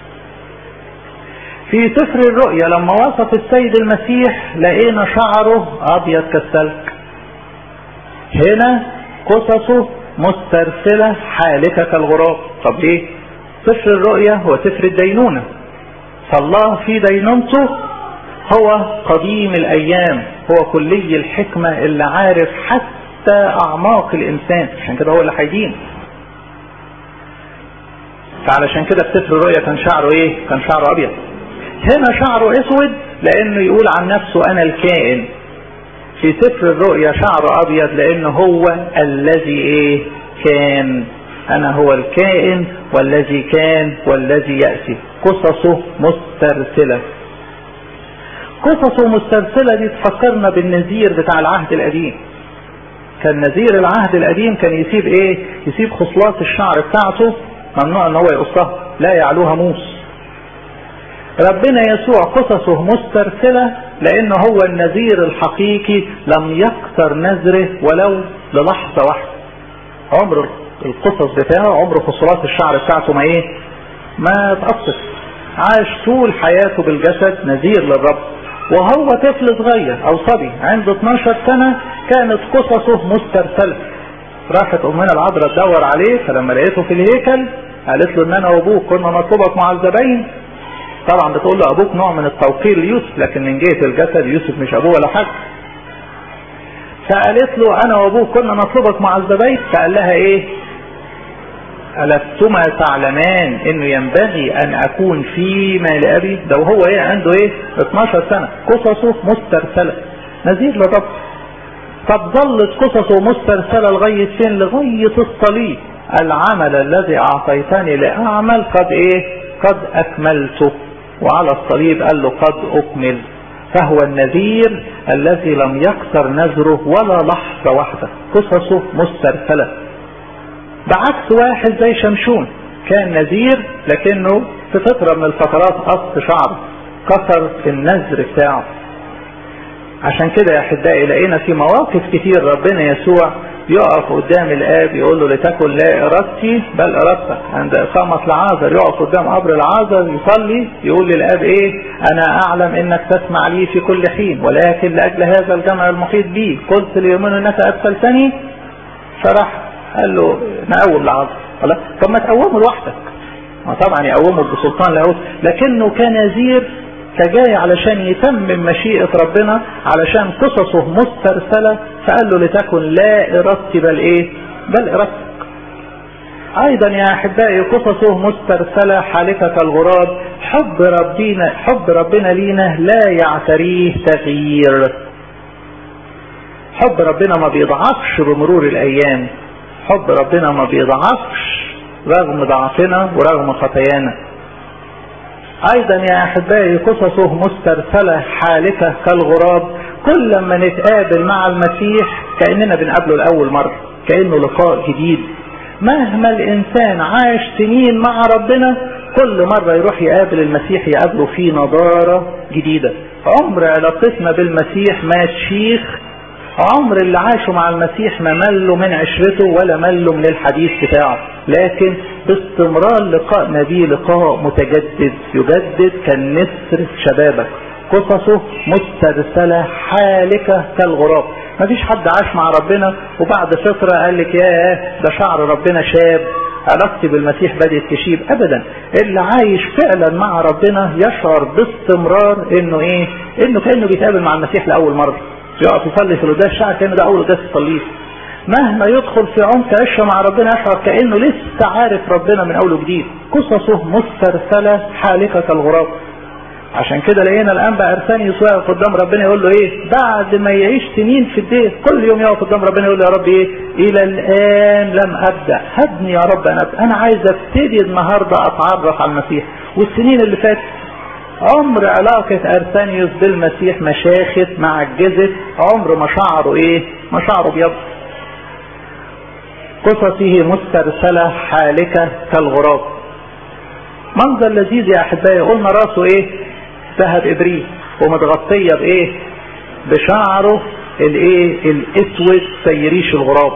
في سفر الرؤيا لما وصف السيد المسيح لقينا شعره ابيض كالسلك هنا قصصه مسترسلة حالكة كالغراب طب ليه سفر الرؤيا هو سفر الدينونة فالله في دينونته هو قديم الايام هو كلي الحكمة اللي عارف حتى اعماق الانسان عشان كده هو اللي هيدين فعلشان كده في سفر الرؤيا كان شعره ايه كان شعره ابيض هنا شعره اسود لانه يقول عن نفسه انا الكائن في سفر الرؤيا شعره ابيض لانه هو الذي ايه كان انا هو الكائن والذي كان والذي يأتي قصصه مسترسلة قصصه مسترسلة دي تفكرنا بالنذير بتاع العهد القديم كان نذير العهد القديم كان يسيب ايه يسيب خصلات الشعر بتاعته ممنوع ان هو يقصها لا يعلوها موس ربنا يسوع قصصه مسترسلة لانه هو النذير الحقيقي لم يكتر نذره ولو للحظة واحدة عمر القصص بتاعه عمر خصلات الشعر بتاعته ما ايه ما تقصر عاش طول حياته بالجسد نذير للرب وهو طفل صغير او صبي عنده 12 سنة كانت قصصه مسترسلة راحت امنا العذراء تدور عليه فلما لقيته في الهيكل قالت له ان انا وابوك كنا نطلبك معذبين طبعا بتقول له ابوك نوع من التوقير ليوسف لكن من جهه الجسد يوسف مش ابوه ولا حاجه فقالت له انا وابوك كنا نطلبك معذبين فقال لها ايه ألستما تعلمان انه ينبغي ان اكون فيما لابي ده وهو ايه عنده ايه 12 سنة قصصه مسترسلة نذير لرب طب ظلت قصصه مسترسلة لغاية فين لغاية الصليب العمل الذي اعطيتني لاعمل قد ايه قد اكملته وعلى الصليب قال له قد اكمل فهو النذير الذي لم يكسر نذره ولا لحظة واحدة قصصه مسترسلة بعكس واحد زي شمشون كان نذير لكنه في فترة من الفترات قص شعره كسر النذر بتاعه عشان كده يا احبائي لقينا في مواقف كتير ربنا يسوع يقف قدام الاب يقول له لتكن لا ارادتي بل ارادتك عند اقامه العازر يقف قدام قبر العازر يصلي يقول للاب ايه انا اعلم انك تسمع لي في كل حين ولكن لاجل هذا الجمع المحيط بي قلت ليؤمنوا انك ارسلتني فراح قال له نقوم العازر خلاص طب ما تقومه لوحدك طبعا يقومه بسلطان لاهوت لكنه كنذير فجاي علشان يتمم مشيئة ربنا علشان قصصه مسترسلة فقال له لتكن لا إرادتي بل إيه بل إرادتك أيضا يا أحبائي قصصه مسترسلة حالكة الغراب حب ربنا حب ربنا لينا لا يعتريه تغيير حب ربنا ما بيضعفش بمرور الأيام حب ربنا ما بيضعفش رغم ضعفنا ورغم خطايانا ايضا يا احبائي قصصه مسترسلة حالكة كالغراب كل ما نتقابل مع المسيح كأننا بنقابله لأول مرة كأنه لقاء جديد مهما الانسان عاش سنين مع ربنا كل مرة يروح يقابل المسيح يقابله في نضارة جديدة عمر علاقتنا بالمسيح ما تشيخ عمر اللي عاشوا مع المسيح ما ملوا من عشرته ولا ملوا من الحديث بتاعه لكن باستمرار لقائنا بيه لقاء متجدد يجدد كالنسر شبابك قصصه مسترسلة حالكة كالغراب ما فيش حد عاش مع ربنا وبعد فترة قال لك يا ده شعر ربنا شاب علاقتي بالمسيح بدأت تشيب ابدا اللي عايش فعلا مع ربنا يشعر باستمرار انه ايه انه كانه بيتقابل مع المسيح لاول مره يقف يصلي في القداس شعر كانه ده اول قداس يصليه مهما يدخل في عمق عشه مع ربنا يشعر كانه لسه عارف ربنا من اول وجديد قصصه مسترسله حالكه كالغراب عشان كده لقينا الانبا ارسانيوس واقف قدام ربنا يقول له ايه بعد ما يعيش سنين في البيت كل يوم يقف قدام ربنا يقول له يا رب ايه الى الان لم ابدا هبني يا رب انا أبدأ. انا عايز ابتدي النهارده اتعرف على المسيح والسنين اللي فاتت عمر علاقة ارسانيوس بالمسيح ما شاخت ما عجزت عمر ما شعره ايه ما شعره بيض قصصه مسترسلة حالكة كالغراب منظر لذيذ يا احبائي قلنا راسه ايه ذهب ابريل ومتغطية بايه بشعره الايه الاسود سيريش الغراب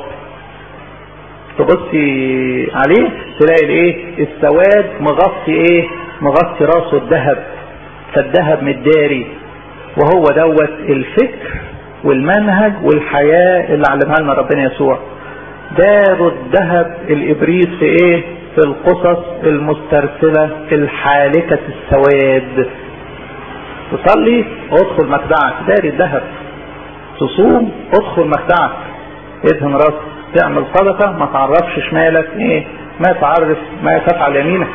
تبصي عليه تلاقي الايه السواد مغطي ايه مغطي راسه الذهب فالذهب متداري وهو دوت الفكر والمنهج والحياة اللي علمها لنا ربنا يسوع دار الذهب الابريس في ايه في القصص المسترسلة الحالكة السواد تصلي ادخل مخدعك داري الذهب تصوم ادخل مخدعك ادهن راسك تعمل صدقة ما تعرفش شمالك ايه ما تعرف ما تفعل يمينك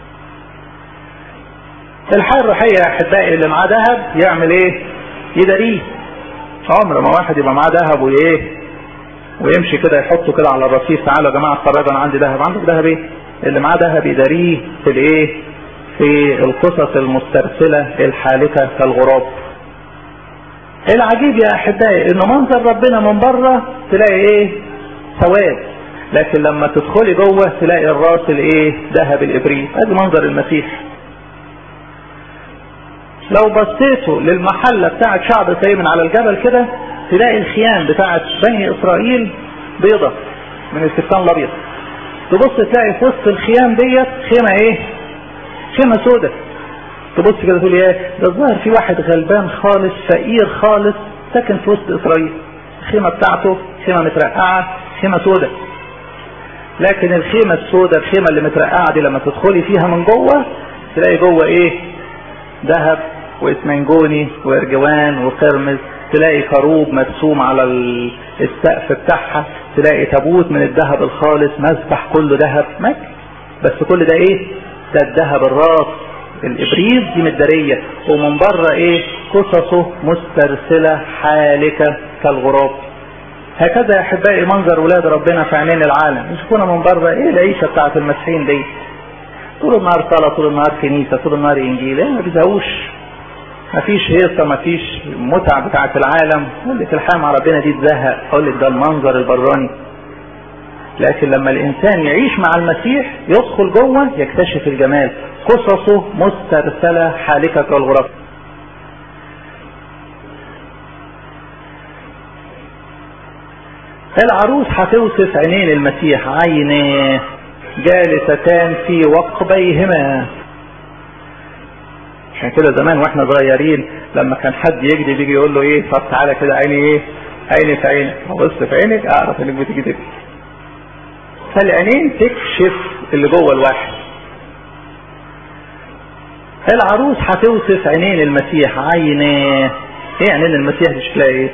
الحياة الروحية يا احبائي اللي معاه ذهب يعمل ايه يداريه عمر ما واحد يبقى معاه ذهب وايه ويمشي كده يحطه كده على الرصيف تعالوا يا جماعه اتفرجوا انا عندي ذهب عندك ذهب ايه اللي معاه ذهب يداريه في الايه في القصص المسترسله الحالكه كالغراب العجيب يا احبائي انه منظر ربنا من بره تلاقي ايه سواد لكن لما تدخلي جوه تلاقي الراس الايه ذهب الابريق ادي منظر المسيح لو بصيتوا للمحله بتاعت شعب تلاقي من على الجبل كده تلاقي الخيام بتاعت بني اسرائيل بيضة من الكتان الابيض تبص تلاقي في وسط الخيام ديت خيمة ايه خيمة سودة تبص كده تقول ايه ده الظاهر في واحد غلبان خالص فقير خالص ساكن في وسط اسرائيل الخيمة بتاعته خيمة مترقعة خيمة سودة لكن الخيمة السودة الخيمة اللي مترقعة دي لما تدخلي فيها من جوه تلاقي جوه ايه ذهب واسمنجوني وارجوان وقرمز تلاقي كروب مرسوم على السقف بتاعها تلاقي تابوت من الذهب الخالص مسبح كله ذهب بس كل ده ايه ده الذهب الراس الابريز دي مدارية ومن بره ايه قصصه مسترسلة حالكة كالغراب هكذا يا احبائي منظر ولاد ربنا في عينين العالم يشوفونا من بره ايه العيشة بتاعت المسيحيين دي طول النهار صلاة طول النهار كنيسة طول النهار انجيل ايه ما بيزهقوش مفيش هيصة مفيش متع بتاعة العالم يقول لك الحياة مع ربنا دي تزهق اقول لك ده المنظر البراني لكن لما الانسان يعيش مع المسيح يدخل جوه يكتشف الجمال قصصه مسترسلة حالكة كالغراب العروس هتوصف عينين المسيح عيناه جالستان في وقبيهما عشان كده زمان واحنا صغيرين لما كان حد يجري بيجي يقول له ايه طب تعالى كده عيني ايه عيني في عينك ابص في عينك اعرف انك بتيجي تبكي فالعينين تكشف اللي جوه الواحد العروس هتوصف عينين المسيح عيناه ايه عينين المسيح دي شكلها ايه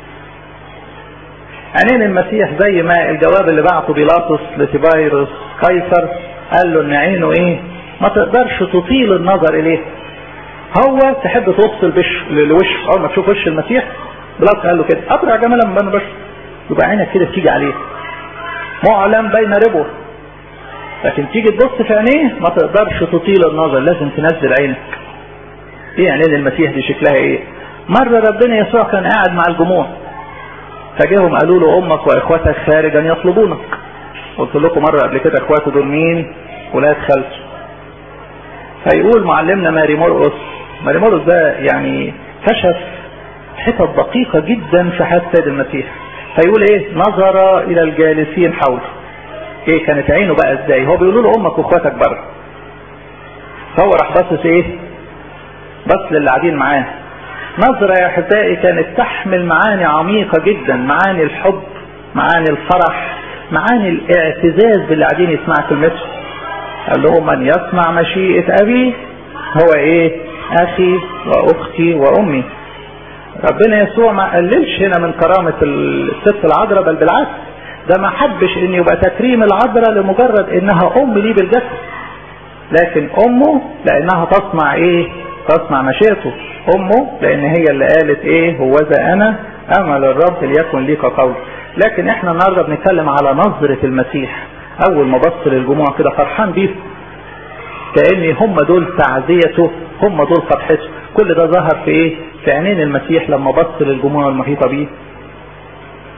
عينين المسيح زي ما الجواب اللي بعته بيلاطس لتبايروس قيصر قال له ان عينه ايه ما تقدرش تطيل النظر اليه هو تحب توصل بش لوش اول ما تشوف وش المسيح بلاط قال له كده اطرع جمالا من بني بشر يبقى عينك كده تيجي عليه معلم بين ربه لكن تيجي تبص في عينيه ما تقدرش تطيل النظر لازم تنزل عينك ايه عينين المسيح دي شكلها ايه مرة ربنا يسوع كان قاعد مع الجموع فجاهم قالوا له امك واخواتك خارجا يطلبونك قلت لكم مرة قبل كده اخواته دول مين ولاد خالته فيقول معلمنا ماري مرقس ماري مرقس ده يعني كشف حتت دقيقة جدا في حياة سيد المسيح فيقول ايه نظر الى الجالسين حوله ايه كانت عينه بقى ازاي هو بيقولوا له امك واخواتك بره فهو راح باصص ايه بص للي قاعدين معاه نظرة يا احبائي كانت تحمل معاني عميقة جدا معاني الحب معاني الفرح معاني الاعتزاز باللي قاعدين يسمع كلمته قال لهم من يسمع مشيئة ابي هو ايه اخي واختي وامي ربنا يسوع ما قللش هنا من كرامة الست العذراء بل بالعكس ده ما حبش ان يبقى تكريم العذراء لمجرد انها ام ليه بالجسد لكن امه لانها تصنع ايه تصنع مشيئته امه لان هي اللي قالت ايه هو ذا انا امل الرب ليكن ليك قول لكن احنا النهارده بنتكلم على نظرة المسيح اول ما بص للجموع كده فرحان بيهم كأن هم دول تعزيته هم دول فرحته كل ده ظهر في ايه في عينين المسيح لما بص للجموع المحيطة بيه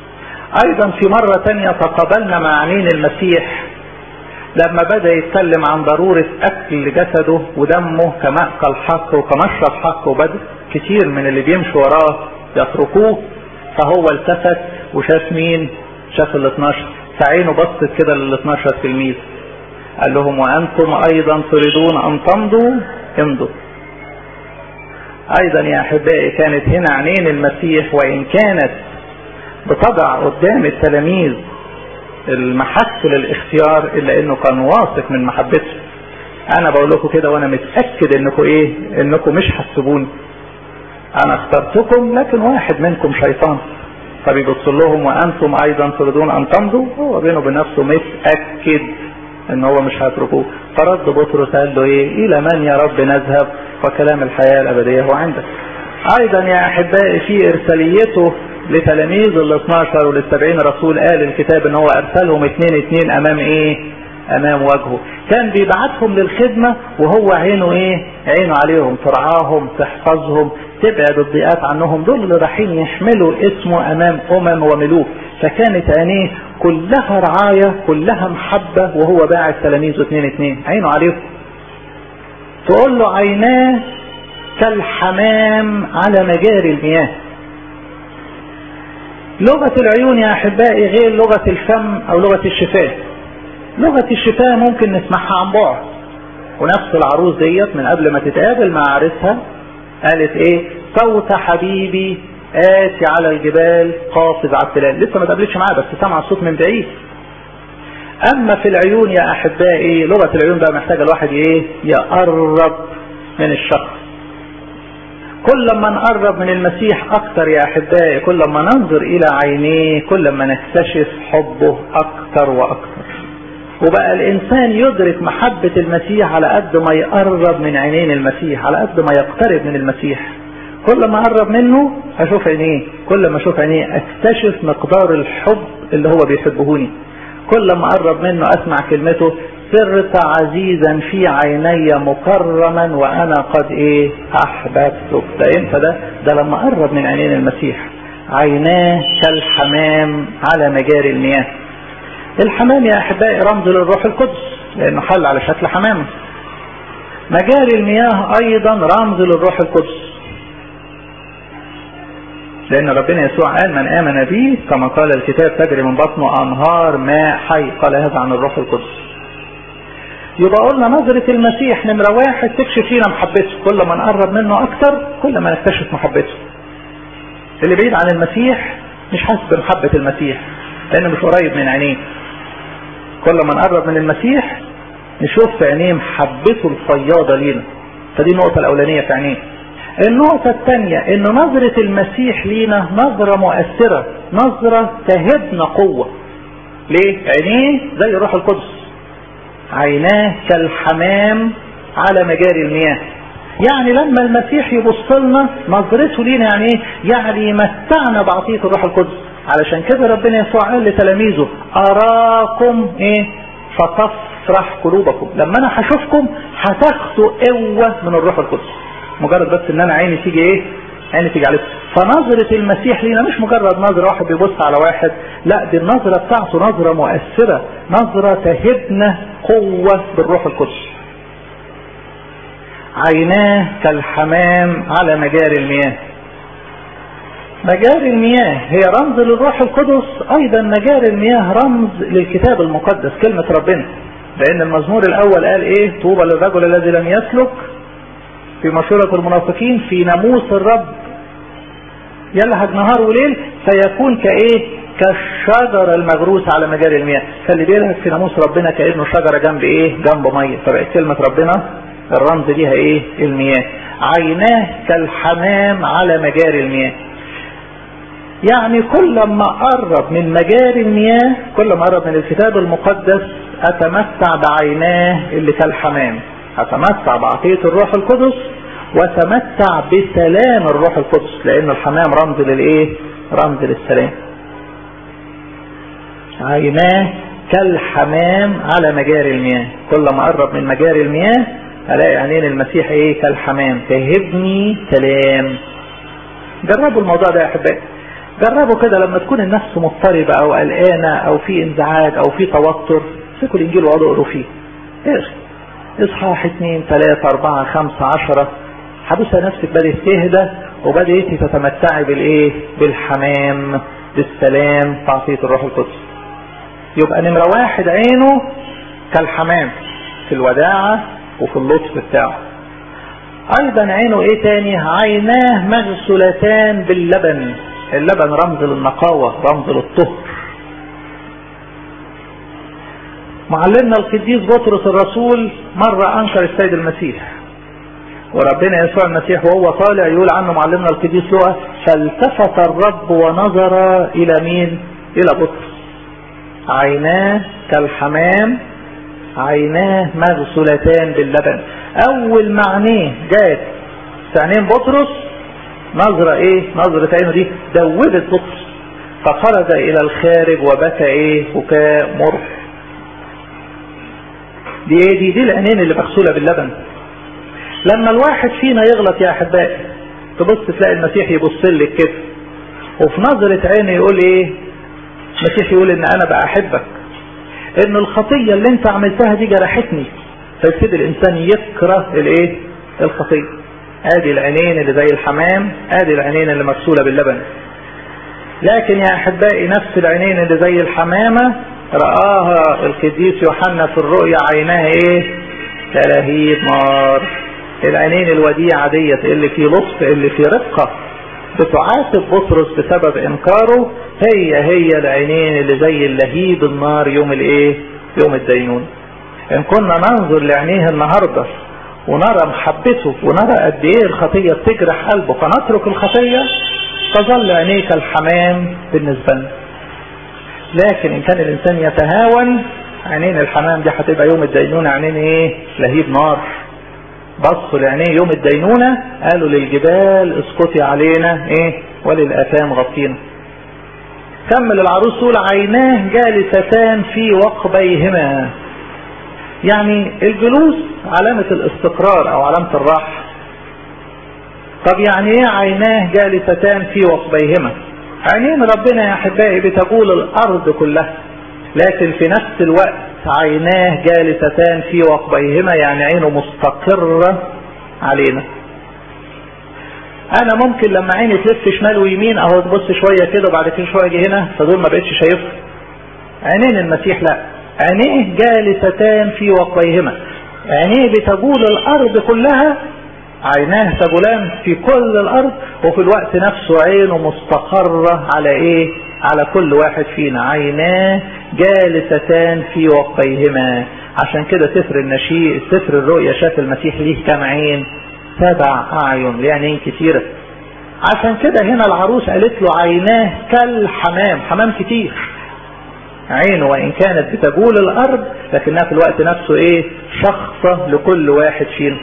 ايضا في مرة تانية تقابلنا مع عينين المسيح لما بدأ يتكلم عن ضرورة اكل جسده ودمه كمأكل حق وكمشرب حق وبدأ كتير من اللي بيمشوا وراه يتركوه فهو التفت وشاف مين شاف ال 12 فعينه بصت كده لل 12 تلميذ قال لهم وانتم ايضا تريدون ان تمضوا امضوا ايضا يا احبائي كانت هنا عينين المسيح وان كانت بتضع قدام التلاميذ المحك للاختيار الا انه كان واثق من محبته انا بقول لكم كده وانا متاكد انكم ايه انكم مش هتسيبوني انا اخترتكم لكن واحد منكم شيطان فبيبص لهم وانتم ايضا تريدون ان تمضوا هو بينه وبين نفسه متاكد ان هو مش هيتركوه فرد بطرس قال له ايه الى من يا رب نذهب وكلام الحياه الابديه هو عندك ايضا يا احبائي في ارساليته لتلاميذ ال 12 وال 70 رسول قال الكتاب ان هو ارسلهم اثنين اثنين امام ايه امام وجهه كان بيبعتهم للخدمه وهو عينه ايه عينه عليهم ترعاهم تحفظهم تبعد الضيقات عنهم دول اللي رايحين يحملوا اسمه امام امم وملوك فكانت عينيه كلها رعايه كلها محبه وهو باعت تلاميذه اثنين اثنين عينه عليهم تقول له عيناه كالحمام على مجاري المياه لغة العيون يا أحبائي غير لغة الفم أو لغة الشفاه لغة الشفاه ممكن نسمعها عن بعد ونفس العروس ديت من قبل ما تتقابل مع عريسها قالت ايه صوت حبيبي آتي على الجبال قافز على التلال لسه ما تقابلتش معاه بس سمع الصوت من بعيد اما في العيون يا احبائي لغة العيون بقى محتاجة الواحد ايه يقرب من الشخص كل ما نقرب من المسيح اكتر يا احبائي كل ما ننظر الى عينيه كل ما نكتشف حبه اكتر واكتر وبقى الانسان يدرك محبة المسيح على قد ما يقرب من عينين المسيح على قد ما يقترب من المسيح كل ما اقرب منه اشوف عينيه كل ما اشوف عينيه اكتشف مقدار الحب اللي هو بيحبهوني كل ما اقرب منه اسمع كلمته صرت عزيزا في عيني مكرما وانا قد ايه احببتك ده امتى ده ده لما اقرب من عينين المسيح عيناه كالحمام على مجاري المياه الحمام يا احبائي رمز للروح القدس لانه حل على شكل حمامه مجاري المياه ايضا رمز للروح القدس لان ربنا يسوع قال من امن بي كما قال الكتاب تجري من بطنه انهار ماء حي قال هذا عن الروح القدس يبقى قلنا نظرة المسيح نمرة واحد تكشف فينا محبته كل ما نقرب منه اكتر كل ما نكتشف محبته اللي بعيد عن المسيح مش حاسس بمحبة المسيح لانه مش قريب من عينيه كل ما نقرب من المسيح نشوف في عينيه محبته الفياضة لينا فدي النقطة الأولانية في عينيه النقطة الثانية ان نظرة المسيح لينا نظرة مؤثرة نظرة تهبنا قوة ليه؟ عينيه زي روح القدس عيناه كالحمام على مجاري المياه يعني لما المسيح يبص لنا نظرته لينا يعني ايه؟ يعني يمتعنا بعطية الروح القدس علشان كده ربنا يسوع قال لتلاميذه اراكم ايه فتفرح قلوبكم لما انا هشوفكم هتاخدوا قوه من الروح القدس مجرد بس ان انا عيني تيجي ايه عيني تيجي عليكم فنظرة المسيح لينا مش مجرد نظرة واحد بيبص على واحد لا دي النظرة بتاعته نظرة مؤثرة نظرة تهبنا قوة بالروح القدس عيناه كالحمام على مجاري المياه مجاري المياه هي رمز للروح القدس ايضا مجاري المياه رمز للكتاب المقدس كلمة ربنا لان المزمور الاول قال ايه طوبى للرجل الذي لم يسلك في مشورة المنافقين في ناموس الرب يلهج نهار وليل فيكون كايه كالشجرة المغروسة على مجاري المياه فاللي بيلهج في ناموس ربنا كأنه شجرة جنب ايه جنب مية فبقت كلمة ربنا الرمز ليها ايه المياه عيناه كالحمام على مجاري المياه يعني كل ما قرب من مجاري المياه كل ما قرب من الكتاب المقدس اتمتع بعيناه اللي كالحمام اتمتع بعطية الروح القدس وتمتع بسلام الروح القدس لان الحمام رمز للايه رمز للسلام عيناه كالحمام على مجاري المياه كل ما قرب من مجاري المياه الاقي عينين المسيح ايه كالحمام تهبني سلام جربوا الموضوع ده يا احبائي جربوا كده لما تكون النفس مضطربة او قلقانة او في انزعاج او في توتر امسكوا الانجيل وقعدوا اقروا فيه اقرا اصحاح اثنين ثلاثة اربعة خمسة عشرة هتبص نفسك بدأت تهدى وبدأت تتمتعي بالايه بالحمام بالسلام تعطية الروح القدس يبقى نمرة واحد عينه كالحمام في الوداعة وفي اللطف بتاعه ايضا عينه ايه تاني عيناه مغسولتان باللبن اللبن رمز للنقاوة رمز للطهر معلمنا القديس بطرس الرسول مرة انكر السيد المسيح وربنا يسوع المسيح وهو طالع يقول عنه معلمنا القديس لوقا فالتفت الرب ونظر الى مين الى بطرس عيناه كالحمام عيناه مغسولتان باللبن اول معنيه جات في عينين بطرس نظرة ايه نظرة عينه دي دوبت بطرس فخرج الى الخارج وبكى ايه بكاء مر دي ايه دي دي العينين اللي مغسولة باللبن لما الواحد فينا يغلط يا احبائي تبص تلاقي المسيح يبص لك كده وفي نظرة عينه يقول ايه المسيح يقول ان انا بقى احبك ان الخطية اللي انت عملتها دي جرحتني فيبتدي الانسان يكره الايه الخطية ادي العينين اللي زي الحمام ادي العينين اللي مغسولة باللبن لكن يا احبائي نفس العينين اللي زي الحمامة رآها القديس يوحنا في الرؤيا عيناها ايه كلهيب نار العينين الوديعة ديت اللي في لطف اللي في رقة بتعاتب بطرس بسبب انكاره هي هي العينين اللي زي اللهيب النار يوم الايه يوم الدينون ان كنا ننظر لعينيه النهاردة ونرى محبته ونرى قد ايه الخطية بتجرح قلبه فنترك الخطية تظل عينيه كالحمام بالنسبة لنا لكن ان كان الانسان يتهاون عينين الحمام دي هتبقى يوم الدينونة عينين ايه لهيب نار بصوا لعينيه يوم الدينونة قالوا للجبال اسقطي علينا ايه وللآثام غطينا كمل العروس تقول عيناه جالستان في وقبيهما يعني الجلوس علامة الاستقرار او علامة الراحة طب يعني ايه عيناه جالستان في وقبيهما عينين ربنا يا احبائي بتقول الارض كلها لكن في نفس الوقت عيناه جالستان في وقبيهما يعني عينه مستقرة علينا انا ممكن لما عيني تلف شمال ويمين اهو تبص شوية كده وبعد كده شوية اجي هنا فدول ما بقتش شايفها عينين المسيح لا عينيه جالستان في وقبيهما عينيه بتقول الارض كلها عيناه تجولان في كل الارض وفي الوقت نفسه عينه مستقرة على ايه على كل واحد فينا عيناه جالستان في وقيهما عشان كده سفر النشيء سفر الرؤيا شاف المسيح ليه كم عين سبع اعين ليه عينين كتيرة عشان كده هنا العروس قالت له عيناه كالحمام حمام كتير عينه وان كانت بتجول الارض لكنها في الوقت نفسه ايه شخصة لكل واحد فينا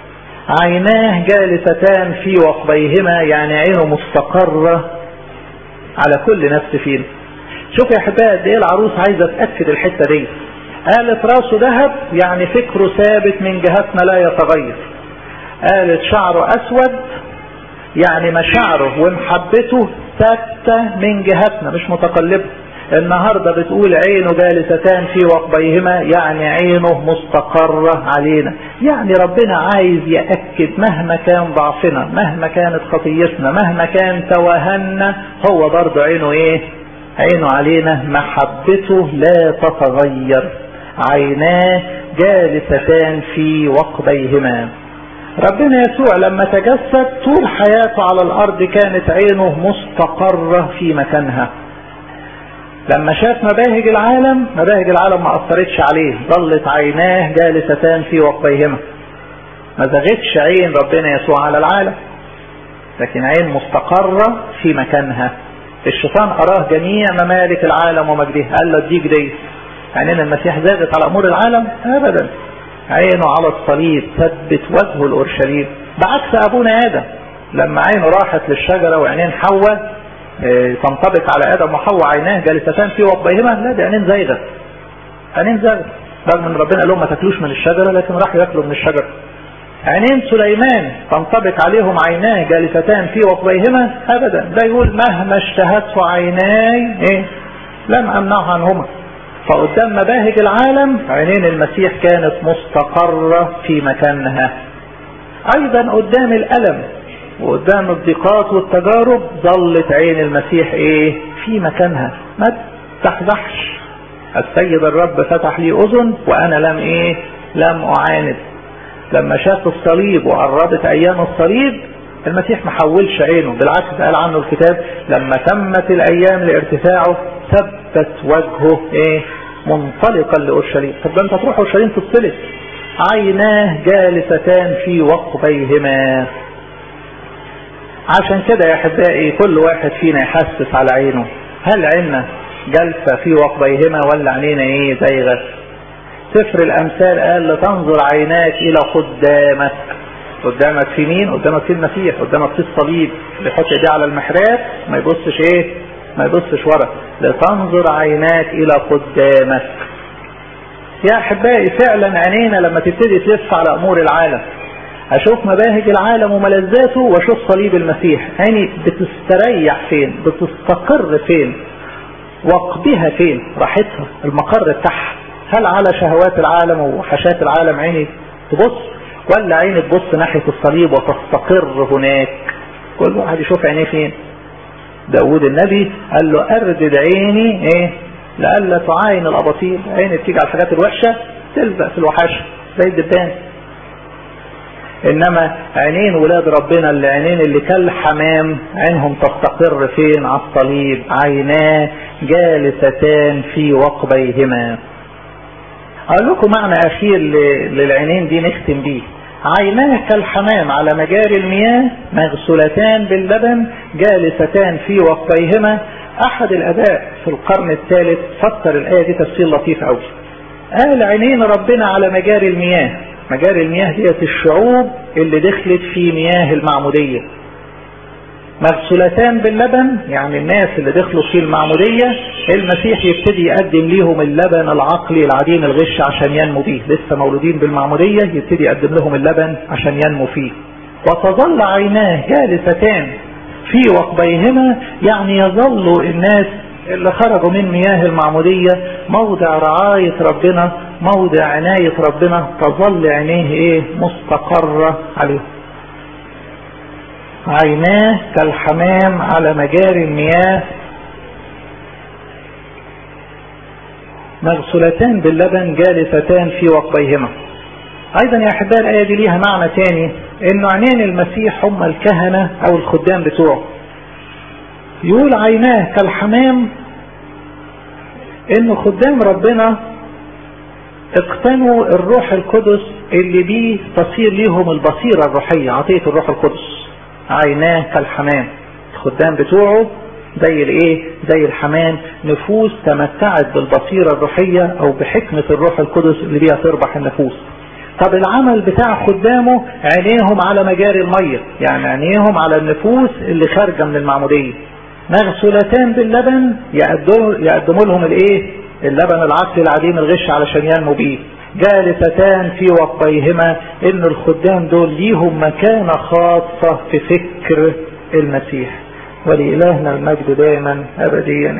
عيناه جالستان في وقبيهما يعني عينه مستقرة على كل نفس فينا شوف يا احبائي قد ايه العروس عايزه تاكد الحته دي قالت راسه ذهب يعني فكره ثابت من جهتنا لا يتغير قالت شعره اسود يعني مشاعره ومحبته ثابته من جهتنا مش متقلبه النهاردة بتقول عينه جالستان في وقبيهما يعني عينه مستقرة علينا يعني ربنا عايز يأكد مهما كان ضعفنا مهما كانت خطيتنا مهما كان توهنا هو برضه عينه ايه عينه علينا محبته لا تتغير عيناه جالستان في وقبيهما ربنا يسوع لما تجسد طول حياته على الارض كانت عينه مستقرة في مكانها لما شاف مباهج العالم مباهج العالم ما اثرتش عليه ظلت عيناه جالستان في وقبيهما ما زغتش عين ربنا يسوع على العالم لكن عين مستقرة في مكانها الشيطان اراه جميع ممالك العالم ومجدها قال له اديك دي عينين المسيح زاغت على امور العالم ابدا عينه على الصليب ثبت وجهه الاورشليم بعكس ابونا ادم لما عينه راحت للشجرة وعينين حواء تنطبق على ادم وحواء عيناه جالستان في وقبيهما لا دي عينين زايغه عينين زايغه رغم ان ربنا قال لهم ما تاكلوش من الشجره لكن راحوا ياكلوا من الشجره عينين سليمان تنطبق عليهم عيناه جالستان في وقبيهما ابدا ده يقول مهما اشتهته عيناي ايه لم امنعه عنهما فقدام مباهج العالم عينين المسيح كانت مستقرة في مكانها ايضا قدام الالم وقدام الضيقات والتجارب ظلت عين المسيح ايه في مكانها ما تحزحش السيد الرب فتح لي اذن وانا لم ايه لم اعاند لما شاف الصليب وقربت ايام الصليب المسيح ما حولش عينه بالعكس قال عنه الكتاب لما تمت الايام لارتفاعه ثبت وجهه ايه منطلقا لاورشليم طب ده انت تروح اورشليم تتصلب عيناه جالستان في وقبيهما عشان كده يا احبائي كل واحد فينا يحسس على عينه هل عيننا جالسه في وقبيهما ولا عينينا ايه زيغه سفر الامثال قال لتنظر عيناك الى قدامك قدامك في مين قدامك في المسيح قدامك في الصليب اللي يحط ايديه على المحراب ما يبصش ايه ما يبصش ورا لتنظر عيناك الى قدامك يا احبائي فعلا عينينا لما تبتدي تلف على امور العالم اشوف مباهج العالم وملذاته واشوف صليب المسيح عيني بتستريح فين بتستقر فين وقبها فين راحتها المقر بتاعها هل على شهوات العالم وحشات العالم عيني تبص ولا عيني تبص ناحية الصليب وتستقر هناك كل واحد يشوف عينيه فين داود النبي قال له اردد عيني ايه لألا تعاين الاباطيل عيني بتيجي على الحاجات الوحشة تلزق في الوحاشة زي الدبان انما عينين ولاد ربنا اللي عينين اللي كالحمام عينهم تستقر فين على الصليب عيناه جالستان في وقبيهما اقول لكم معنى اخير للعينين دي نختم بيه عيناه كالحمام على مجاري المياه مغسولتان باللبن جالستان في وقبيهما احد الاباء في القرن الثالث فسر الايه دي تفسير لطيف قوي قال عينين ربنا على مجاري المياه مجاري المياه ديت الشعوب اللي دخلت في مياه المعمودية مغسولتان باللبن يعني الناس اللي دخلوا في المعمودية المسيح يبتدي يقدم ليهم اللبن العقلي العديم الغش عشان ينمو بيه لسه مولودين بالمعمودية يبتدي يقدم لهم اللبن عشان ينمو فيه وتظل عيناه جالستان في وقبيهما يعني يظل الناس اللي خرجوا من مياه المعمودية موضع رعاية ربنا موضع عناية ربنا تظل عينيه ايه مستقرة عليه عيناه كالحمام على مجاري المياه مغسولتان باللبن جالستان في وقبيهما ايضا يا احبائي الايه دي ليها معنى تاني انه عينين المسيح هم الكهنة او الخدام بتوعه يقول عيناه كالحمام انه خدام ربنا اقتنوا الروح القدس اللي بيه تصير ليهم البصيرة الروحية عطية الروح القدس عيناه كالحمام الخدام بتوعه زي الايه زي الحمام نفوس تمتعت بالبصيرة الروحية او بحكمة الروح القدس اللي بيها تربح النفوس طب العمل بتاع خدامه عينيهم على مجاري المية يعني عينيهم على النفوس اللي خارجة من المعمودية مغسولتان باللبن يقدموا يقدموا لهم الايه اللبن العقلي العديم الغش علشان ينمو بيه جالستان في وقبيهما ان الخدام دول ليهم مكانة خاصة في فكر المسيح ولإلهنا المجد دائما ابديا